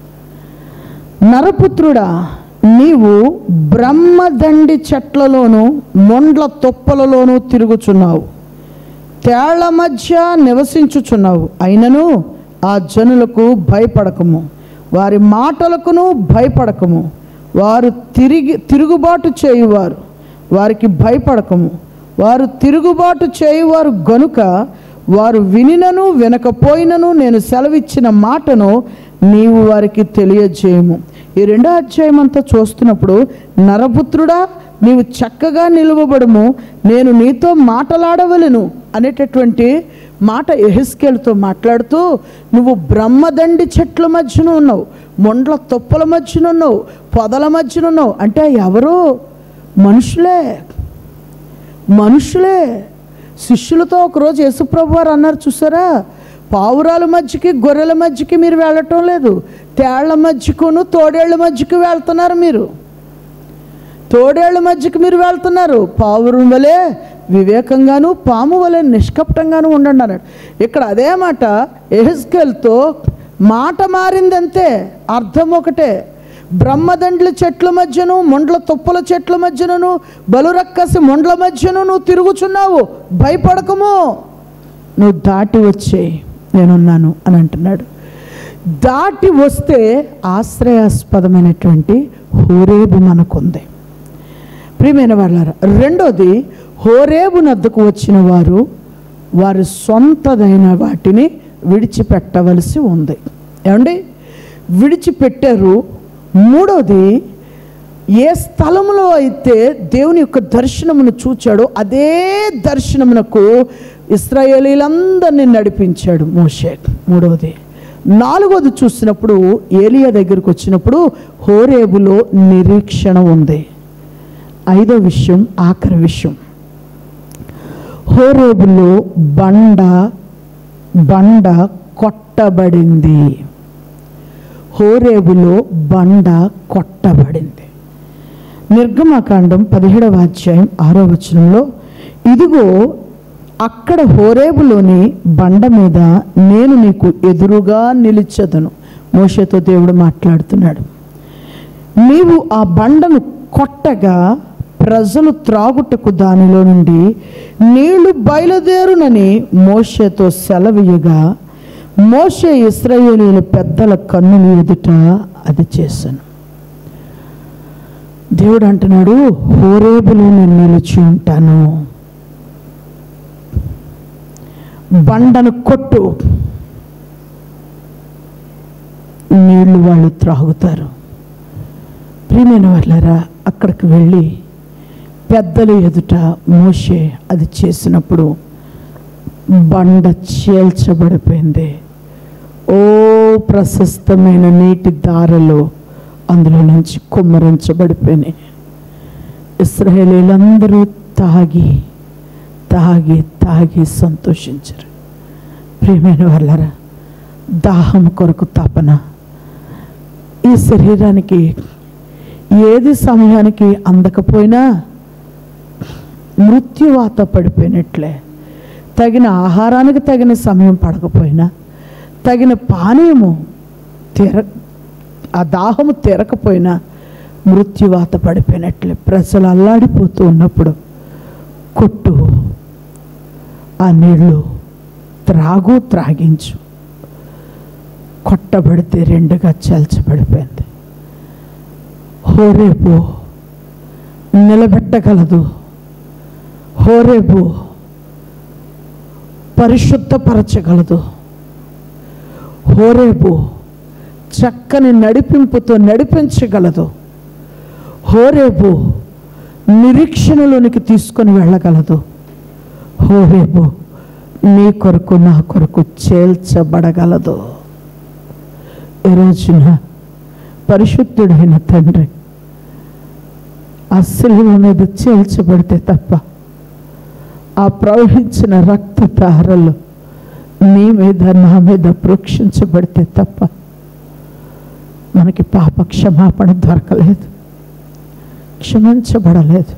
నరపుత్రుడా నీవు బ్రహ్మదండి చెట్లలోను మొండ్ల తొప్పలలోనూ తిరుగుచున్నావు తేళ్ల మధ్య నివసించుచున్నావు అయినను ఆ జనులకు భయపడకము వారి మాటలకును భయపడకము వారు తిరిగి తిరుగుబాటు చేయువారు వారికి భయపడకము వారు తిరుగుబాటు చేయువారు గనుక వారు వినినను వినకపోయినను నేను సెలవిచ్చిన మాటను నీవు వారికి తెలియజేయము ఈ రెండో అధ్యాయం అంతా చూస్తున్నప్పుడు నరపుత్రుడా నీవు చక్కగా నిలువబడము నేను నీతో మాటలాడవలను అనేటటువంటి మాట ఎహెస్కేల్తో మాట్లాడుతూ నువ్వు బ్రహ్మదండి చెట్ల మధ్యన ఉన్నావు మొండ్ల తొప్పల మధ్యన ఉన్నావు పొదల మధ్యన ఉన్నావు అంటే ఎవరు మనుషులే మనుషులే శిష్యులతో ఒకరోజు యేసుప్రభు వారు అన్నారు చూసారా పావురాల మధ్యకి గొర్రెల మధ్యకి మీరు వెళ్ళటం లేదు తేళ్ల మధ్యకును తోడేళ్ల మధ్యకి వెళ్తున్నారు మీరు తోడేళ్ల మధ్యకి మీరు వెళ్తున్నారు పావురం వలె వివేకంగాను పాము వలె నిష్కపటంగాను ఉండండి అన్నాడు ఇక్కడ అదే మాట ఎహెస్కెల్తో మాట మారిందంతే అర్థం ఒకటే బ్రహ్మదండ్ల చెట్ల మధ్యను మొండ్ల తుప్పల చెట్ల మధ్యను బలురక్కసి మొండ్ల మధ్యను నువ్వు తిరుగుచున్నావు భయపడకము నువ్వు దాటి వచ్చే నేనున్నాను అని అంటున్నాడు దాటి వస్తే ఆశ్రయాస్పదమైనటువంటి హోరేబు మనకుంది ప్రియమైన వాళ్ళారా రెండోది హోరేబు నద్దకు వచ్చిన వారు వారి సొంతదైన వాటిని విడిచిపెట్టవలసి ఉంది ఏమండి విడిచిపెట్టారు మూడోది ఏ స్థలంలో అయితే దేవుని యొక్క దర్శనమును చూచాడో అదే దర్శనమునకు ఇస్రాయేలీలందరినీ నడిపించాడు మోషే మూడవది నాలుగోది చూసినప్పుడు ఏలియా దగ్గరికి వచ్చినప్పుడు హోరేబులో నిరీక్షణ ఉంది ఐదో విషయం ఆఖరి విషయం హోరేబులో బండ బండ కొట్టబడింది హోరేబులో బండ కొట్టబడింది నిర్గమకాండం పదిహేడవ అధ్యాయం ఆరో వచనంలో ఇదిగో అక్కడ హోరేబులోని బండ మీద నేను నీకు ఎదురుగా నిలిచెదను మోషేతో దేవుడు మాట్లాడుతున్నాడు నీవు ఆ బండను కొట్టగా ప్రజలు త్రాగుటకు దానిలో నుండి నీళ్లు బయలుదేరునని మోషేతో సెలవీయగా మోషే ఇస్రాయేలీల పెద్దల కన్నుల ఎదుట అది చేశాను దేవుడు అంటున్నాడు హోరేబులో నేను నిలిచి ఉంటాను బండను కొట్టు నీళ్లు వాళ్ళు త్రాగుతారు ప్రియమైన వాళ్ళారా అక్కడికి వెళ్ళి పెద్దల ఎదుట మోషే అది చేసినప్పుడు బండ చీల్చబడిపోయింది ఓ ప్రశస్తమైన నీటి దారలు అందులో నుంచి కుమ్మరించబడిపోయినాయి ఇస్రాయేలీలందరూ తాగి తాగి తాగి సంతోషించరు ప్రియమైన వాళ్ళరా దాహం కొరకు తపన ఈ శరీరానికి ఏది సమయానికి అందకపోయినా మృత్యువాత పడిపోయినట్లే తగిన ఆహారానికి తగిన సమయం పడకపోయినా తగిన పానీయము తీర ఆ దాహము తీరకపోయినా మృత్యువాత పడిపోయినట్లే ప్రజలు అల్లాడిపోతూ ఉన్నప్పుడు కొట్టు ఆ నీళ్లు త్రాగు త్రాగించు కొట్టబడితే రెండుగా చల్చబడిపోయింది హోరేపు నిలబెట్టగలదు హోరేపు పరిశుద్ధపరచగలదు హోరేపు చక్కని నడిపింపుతో నడిపించగలదు హోరేపు నిరీక్షణలోనికి తీసుకొని వెళ్ళగలదు హోరేపు నీ కొరకు నా కొరకు చేల్చబడగలదు ఈ రోజున పరిశుద్ధుడైన తండ్రి ఆ శిలువ మీద చేల్చబడితే తప్ప ఆ ప్రవహించిన రక్త ధారలు నీ మీద నా మీద ప్రోక్షించబడితే తప్ప మనకి పాప క్షమాపణ దొరకలేదు క్షమించబడలేదు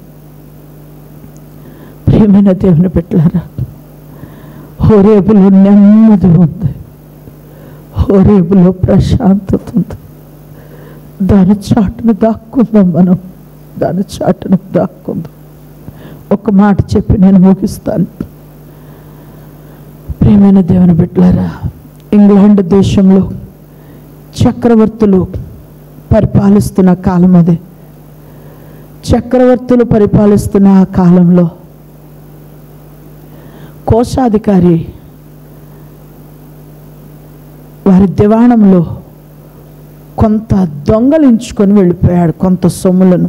ప్రియమైన దేవుని పెట్టారా హోరేబులో నెమ్మది ఉంది హోరేబులో ప్రశాంతత ఉంది దాని చాటును దాక్కుందాం మనం దాని చాటును దాక్కుందాం ఒక మాట చెప్పి నేను ముగిస్తాను ప్రియమైన దేవుని బిడ్డలారా ఇంగ్లాండ్ దేశంలో చక్రవర్తులు పరిపాలిస్తున్న కాలం అదే చక్రవర్తులు పరిపాలిస్తున్న ఆ కాలంలో కోశాధికారి వారి దివాణంలో కొంత దొంగలించుకొని వెళ్ళిపోయాడు కొంత సొమ్ములను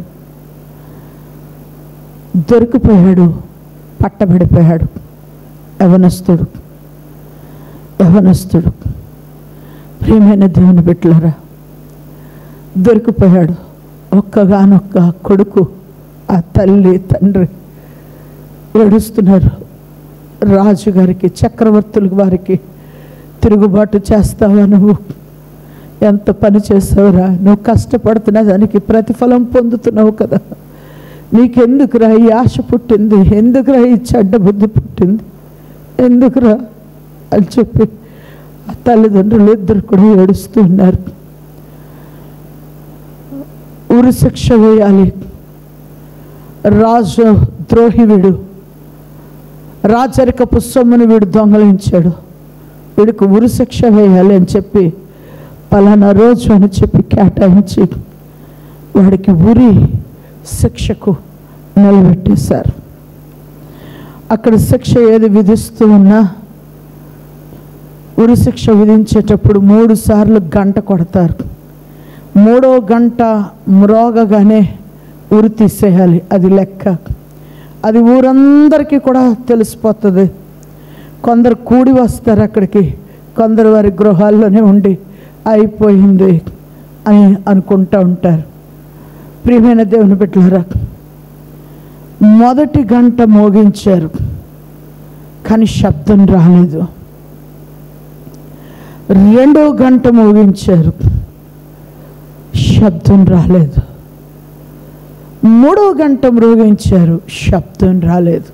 దొరికిపోయాడు పట్టబడిపోయాడు యవనస్తుడు యవనస్తుడు ప్రియమైన దేవుని బిడ్డలారా దొరికిపోయాడు ఒక్కగానొక్క కొడుకు ఆ తల్లి తండ్రి ఏడుస్తున్నారు రాజుగారికి చక్రవర్తుల వారికి తిరుగుబాటు చేస్తావా నువ్వు ఎంత పని చేసావురా నువ్వు కష్టపడుతున్నా దానికి ప్రతిఫలం పొందుతున్నావు కదా నీకెందుకురా ఈ ఆశ పుట్టింది ఎందుకురా ఈ చెడ్డ బుద్ధి పుట్టింది ఎందుకురా అని చెప్పి ఆ తల్లిదండ్రులు ఇద్దరు కూడా ఏడుస్తూ ఉన్నారు ఉరి శిక్ష వేయాలి రాజు ద్రోహి వీడు రాచరికపు సొమ్మును వీడు దొంగలించాడు వీడికి ఉరి శిక్ష వేయాలి అని చెప్పి పలానా రోజు అని చెప్పి కేటాయించి వాడికి ఉరి శిక్షకు నిలబెట్టేశారు అక్కడ శిక్ష ఏది విధిస్తూ ఉన్నా ఉరి శిక్ష విధించేటప్పుడు మూడు సార్లు గంట కొడతారు మూడో గంట మ్రోగగానే ఉరి తీసేయాలి అది లెక్క అది ఊరందరికీ కూడా తెలిసిపోతుంది కొందరు కూడి వస్తారు అక్కడికి కొందరు వారి గృహాల్లోనే ఉండి అయిపోయింది అని అనుకుంటూ ఉంటారు ప్రియమైన దేవుని బిడ్డలారా మొదటి గంట మోగించారు కానీ శబ్దం రాలేదు రెండో గంట మోగించారు శబ్దం రాలేదు మూడో గంట మృగించారు శబ్దం రాలేదు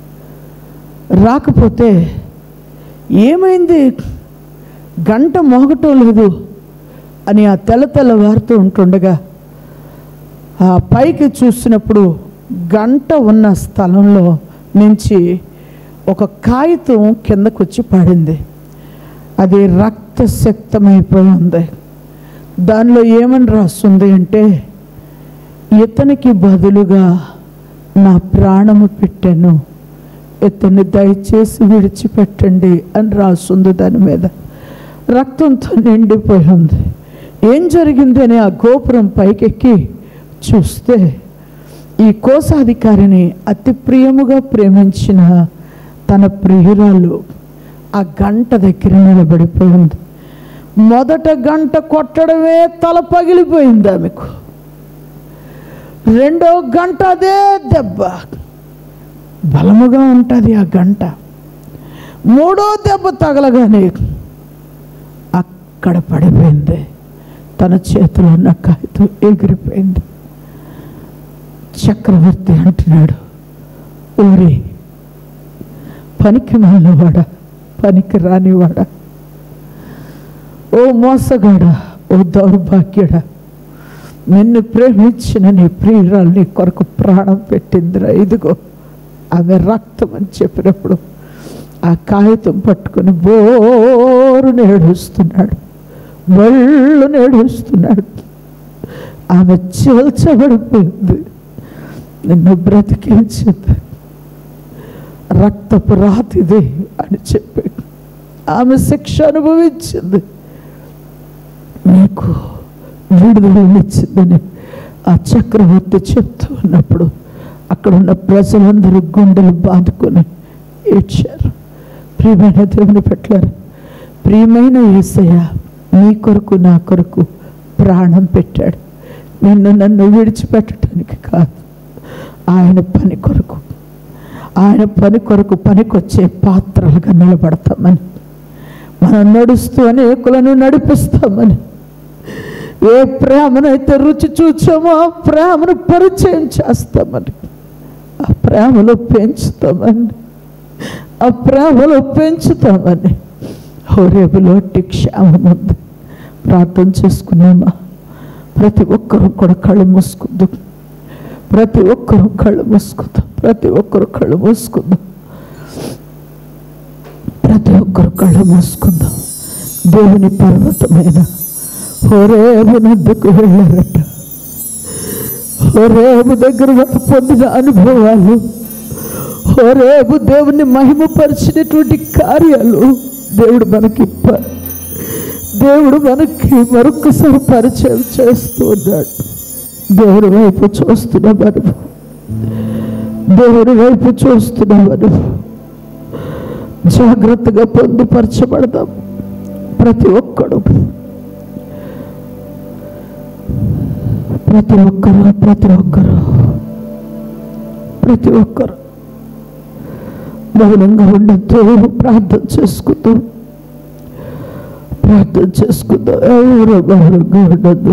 రాకపోతే ఏమైంది గంట మోగటం లేదు అని ఆ తెల్ల తెల్ల వారుతూ ఉంటుండగా ఆ పైకి చూసినప్పుడు గంట ఉన్న స్థలంలో నుంచి ఒక కాగితం కిందకు వచ్చి పడింది అది రక్తశక్తమైపోయి ఉంది దానిలో ఏమని రాస్తుంది అంటే ఇతనికి బదులుగా నా ప్రాణము పెట్టాను ఇతన్ని దయచేసి విడిచిపెట్టండి అని రాస్తుంది దాని మీద రక్తంతో నిండిపోయి ఉంది ఏం జరిగింది అని ఆ గోపురం పైకెక్కి చూస్తే ఈ కోశాధికారిని అతి ప్రియముగా ప్రేమించిన తన ప్రియురాలు ఆ గంట దగ్గర నిలబడిపోయింది మొదట గంట కొట్టడమే తల పగిలిపోయింది ఆమెకు రెండో గంట అదే దెబ్బ బలముగా ఉంటుంది ఆ గంట మూడో దెబ్బ తగలగానే అక్కడ పడిపోయింది తన చేతిలో ఉన్న కాగితం ఎగిరిపోయింది చక్రవర్తి అంటున్నాడు ఊరి పనికి మాలినవాడా పనికి రానివాడా ఓ మోసగాడా ఓ దౌర్భాగ్యుడా నిన్ను ప్రేమించిన నీ ప్రియురాలు నీ కొరకు ప్రాణం పెట్టిందిరా ఇదిగో ఆమె రక్తం అని చెప్పినప్పుడు ఆ కాగితం పట్టుకొని బోరు నేడుస్తున్నాడు బళ్ళు నేడుస్తున్నాడు ఆమె చీల్చబడిపోయింది నిన్ను బ్రతికించింది రక్తపు రాతిది అని చెప్పి ఆమె శిక్ష అనుభవించింది నీకు విడుదలనిచ్చిందని ఆ చక్రవర్తి చెప్తూ ఉన్నప్పుడు అక్కడ ఉన్న ప్రజలందరూ గుండెలు బాదుకొని ఏడ్చారు ప్రియమైన దేవుని పెట్టారు ప్రియమైన ఏసయ్య నీ కొరకు నా కొరకు ప్రాణం పెట్టాడు నిన్ను నన్ను విడిచిపెట్టడానికి కాదు ఆయన పని కొరకు ఆయన పని కొరకు పనికొచ్చే పాత్రలుగా నిలబడతామని మనం నడుస్తూ అనేకులను నడిపిస్తామని ఏ ప్రేమనైతే రుచి చూచామో ఆ ప్రేమను పరిచయం చేస్తామని ఆ ప్రేమలో పెంచుతామని ఆ ప్రేమలో పెంచుతామని హోరేబులో క్షేమం ఉంది ప్రార్థన చేసుకున్నామా ప్రతి ఒక్కరూ కూడా కళ్ళు మూసుకుందాం ప్రతి ఒక్కరూ కళ్ళు మూసుకుందాం ప్రతి ఒక్కరు కళ్ళు మూసుకుందాం ప్రతి ఒక్కరు కళ్ళు మూసుకుందాం దేవుని పర్వతమైన హోరేబు నద్దకు వెళ్ళారట హోరేబు దగ్గర వాళ్ళు పొందిన అనుభవాలు హోరేబు దేవుని మహిమపరిచినటువంటి కార్యాలు దేవుడు మనకి ఇప్ప- దేవుడు మనకి మరొకసారి పరిచయం చేస్తూ ఉన్నాడు దేవుడి వైపు చూస్తున్న మనము దేవుడి వైపు చూస్తున్న మనము జాగ్రత్తగా పొందుపరచబడదాం ప్రతి ఒక్కడు ప్రతి ఒక్కరు ప్రతి ఒక్కరు ప్రతి ఒక్కరు మౌనంగా ఉండద్దు ప్రార్థన చేసుకుందాం ప్రార్థన చేసుకుందాం ఎవరు మౌనంగా ఉండద్దు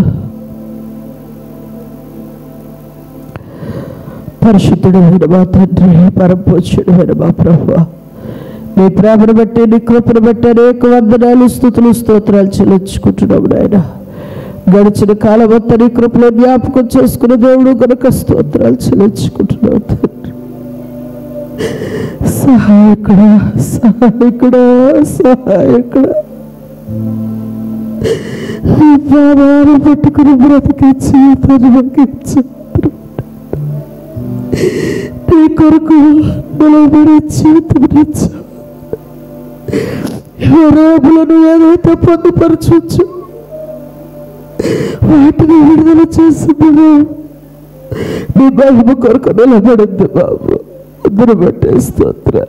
పరిశుద్ధుడు మా తండ్రి పరపోచుడు మా ప్రభు నీ ప్రేమను బట్టి నీ కృపను బట్టి అనేక వందనాలు స్థుతులు స్తోత్రాలు చెల్లించుకుంటున్నాము నాయన గడిచిన కాలం అంతా నీ కృపలో జ్ఞాపకం చేసుకున్న దేవుడు కనుక స్తోత్రాలు చెల్లించుకుంటున్నావు తండ్రి సహాయకుడా సహాయకుడా సహాయకుడా నీ పాదాలు పట్టుకుని బ్రతికే జీవితాన్ని మాకు ఇచ్చారు నీ కొరకు నిలబడే జీవితం ఇచ్చావు రేపులను ఏదైతే పొందుపరచవచ్చు వాటిని విడుదల చేసింది నీ మహిమ కొరకు నిలబడింది బాబు అందరూ బట్టే స్తోత్ర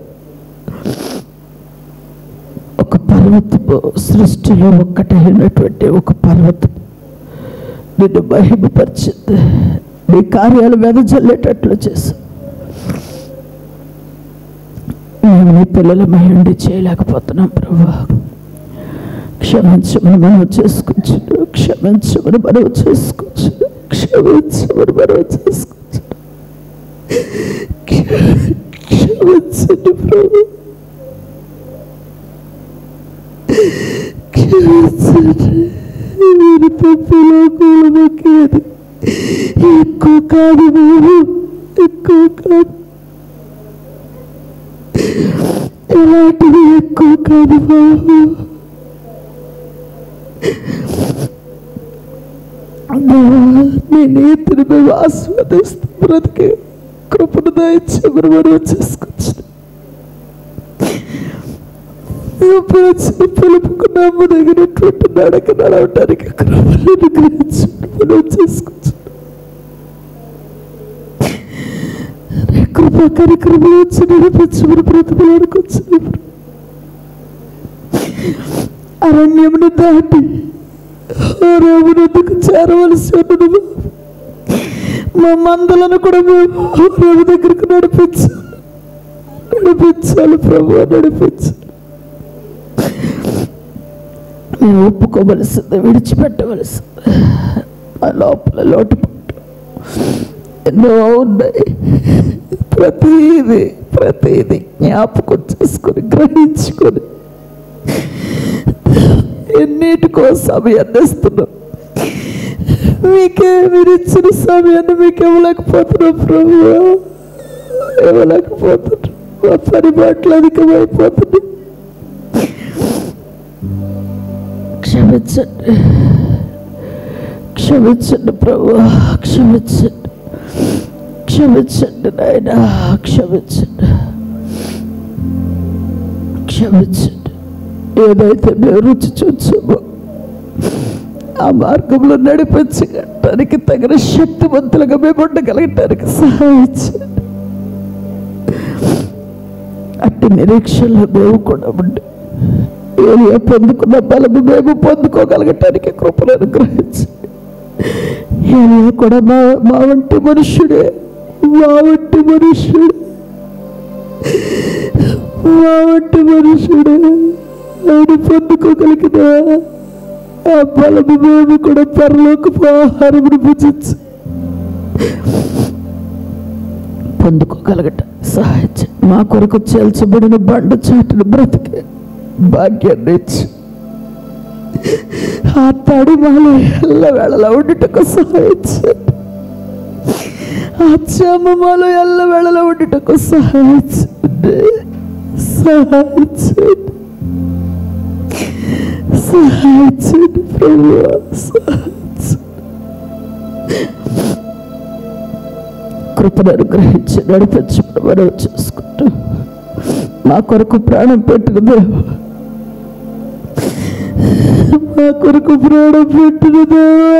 ఒక పర్వతము సృష్టిలో ఒక్కటైనటువంటి ఒక పర్వతం నిన్ను మహిమపరిచింది నీ కార్యాలు వెదజల్లేటట్లు చేశావు మేము నీ పిల్లలమై ఉండి చేయలేకపోతున్నాం ప్రభా క్షమించమని మనం చేసుకొచ్చు క్షమించమని మనం చేసుకోవచ్చు క్షమించమని మనం చేసుకోవచ్చు క్షమించండి ప్రభు క్షమించండి మీరు తప్పులో కూలమొక్కేది ఎక్కువ కాదు బాబు ఎక్కువ కాదు ఎలాంటిది ఎక్కువ కాదు బాబు నీ నీతిని మేము ఆస్వాదిస్తూ బ్రతికే కృపను దయచేమని మనం చేసుకొచ్చు ప్రజలు పిలుపుకు నమ్మదగినటువంటి నడక నడవటానికి కృపను అనుగ్రహించండి మనం చేసుకోవచ్చు నీ కృప కార్యక్రమంలో వచ్చి నడిపించమని బ్రతుకులాడుకొచ్చు అరణ్యమును దాటి హోరేమునందుకు చేరవలసి ఉన్నది బాబు. మా మందలను కూడా మేము హోరేము దగ్గరకు నడిపించాలి నడిపించాలి ప్రభు నడిపించాలి మేము ఒప్పుకోవలసింది విడిచిపెట్టవలసింది మా లోపల లోటుపాటు ఎన్నో ఉన్నాయి ప్రతిదీ ప్రతిదీ జ్ఞాపకం చేసుకొని గ్రహించుకొని ఎన్నిటికో సమయాన్ని ఇస్తున్నాం మీకే మీరు ఇచ్చిన సమయాన్ని మీకు ఇవ్వలేకపోతున్నాం ప్రభు ఇవ్వలేకపోతున్నాం మా పని మాటలు అధికమైపోతుంది క్షమించండి క్షమించండి ప్రభు క్షమించండి క్షమించండి నాయన క్షమించండి క్షమించండి ఏదైతే మేము రుచి చూచామో ఆ మార్గంలో నడిపించగలటానికి తగిన శక్తివంతులుగా మేము ఉండగలగటానికి సహాయించండి అట్టి నిరీక్షణలో మేము కూడా ఉండి ఏలియా పొందుకున్న బలము మేము పొందుకోగలగటానికి కృపను అనుగ్రహించి ఏలియా కూడా మా మా వంటి మనుష్యుడే మా వంటి మనుష్యుడే మా వంటి మనుష్యుడే ఆయన పొందుకోగలిగిన ఆ బలము మేము కూడా పరలోకపు ఆహారమును భుజించి పొందుకోగలగట సహాయం చేయి. మా కొరకు చేల్చబడిన బండ చాటును బ్రతికే భాగ్యాన్ని ఇచ్చి ఆ తడి మాలో ఎల్ల వేళలా ఉండుటకు సహాయం చేయండి ఆ చెమ్మ మాలో ఎల్ల వేళలా ఉండుటకు సహాయం చేయండి సహాయం చేయండి సహాయం చేయండి ప్రభువా సహాయం చేయండి కృపను అనుగ్రహించి నడిపించి మనం చేసుకుంటాం మా కొరకు ప్రాణం పెట్టిన దేవా మా కొరకు ప్రాణం పెట్టిన దేవా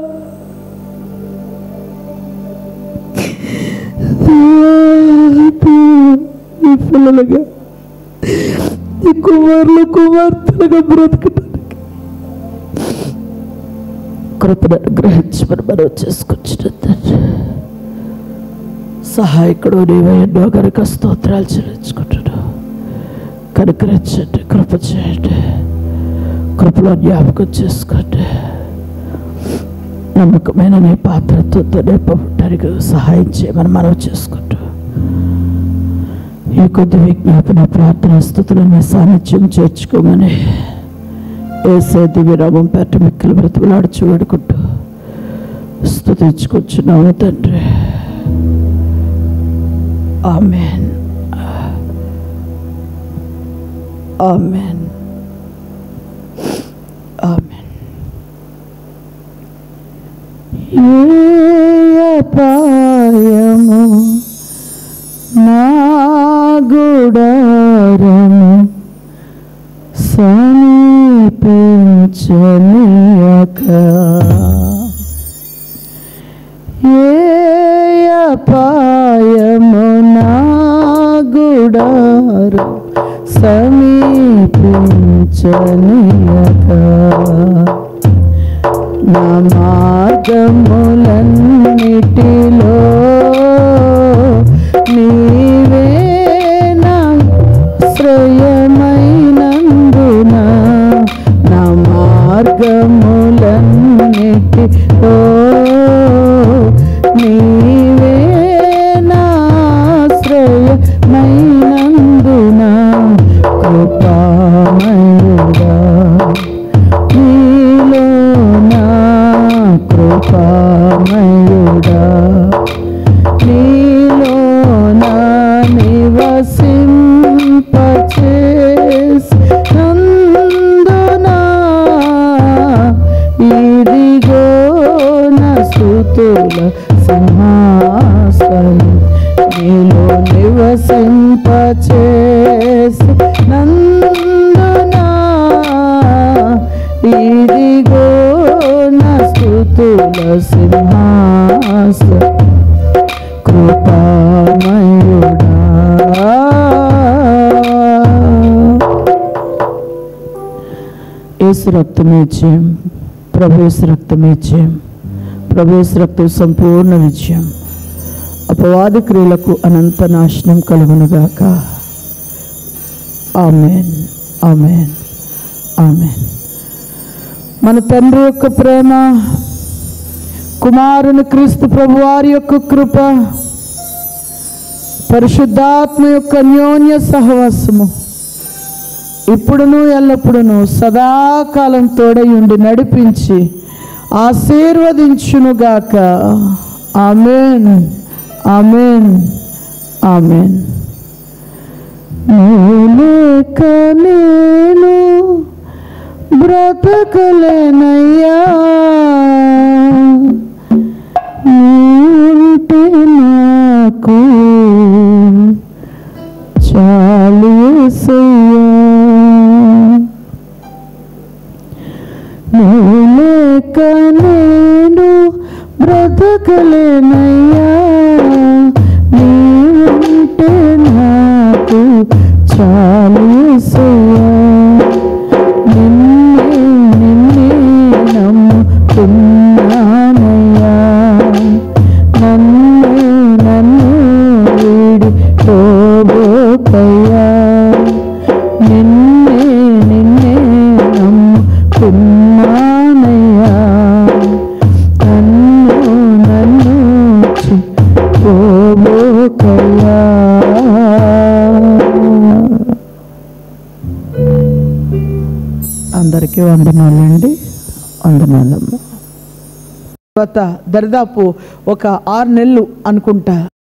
దేవా, ఈ పిల్లలుగా ఈ కుమారులు కుమార్తెలుగా బ్రతకడానికి కృపను అనుగ్రహించి మనం మనం చేసుకొచ్చిన తండ్రి సహాయకుడు నీవే ఎన్నో కనుక స్తోత్రాలు చెల్లించుకుంటున్నావు కనుకరించండి కృప చేయండి కృపలో జ్ఞాపకం చేసుకోండి నమ్మకమైన నీ పాత్రతో నింపబడటానికి సహాయం చేయమని మనం చేసుకుంటూ ఈ కొద్ది విజ్ఞాపన ప్రార్థన స్థుతులు నీ సాన్నిధ్యం చేర్చుకోమని ఏసే దివ్యరామం పేట మిక్కలు బ్రతుకులాడుచు వేడుకుంటూ స్థుతించుకొచ్చున్నాము తండ్రి ఆమెన్ ఆమెన్ ఆమెన్ ఏ అపాయము నా గుడారము సమీపించనీయక ఏ అపాయము నా గుడారు సమీపించనీయక నా మార్గములన్నిటిలో నీవే నా శ్రయమైనందున నా మార్గములన్నిటిలో నీవే నా శ్రయమైనందున కృపామయుడా నీలో నా కృపామయుడా నీలో నా నివసింపచేసి నందునా ఇదిగో నా స్తుతుల సింహాసనం నీలో నివసింపచేసి నందునా ఇదిగో నా స్తుతుల సింహాసనం కృపామయుడా యేసు రక్తమే జయం ప్రభు యేసు రక్తమే జయం ప్రభు యేసు రక్తం సంపూర్ణ విజయం అపవాది క్రియలకు అనంత నాశనం కలుగునుగాక ఆమెన్ ఆమెన్ ఆమెన్ మన తండ్రి యొక్క ప్రేమ కుమారుని క్రీస్తు ప్రభు వారి యొక్క కృప పరిశుద్ధాత్మ యొక్క అన్యోన్య సహవాసము ఇప్పుడును ఎల్లప్పుడును సదాకాలం తోడై ఉండి నడిపించి ఆశీర్వదించునుగాక ఆమెన్ ఆమెన్ ఆమెన్ లేక నేను బ్రతకలేనయ్యా నీవుంటే నాకు చాలు యేసయ్యా. నువ్వు లేక నేను బ్రతకలేనయ్యా నీవుంటే నాకు చాలు యేసయ్యా. అందరికీ వందనాలండి వందనాలమ్మ తర్వాత దరిదాపు ఒక ఆరు నెలలు అనుకుంటా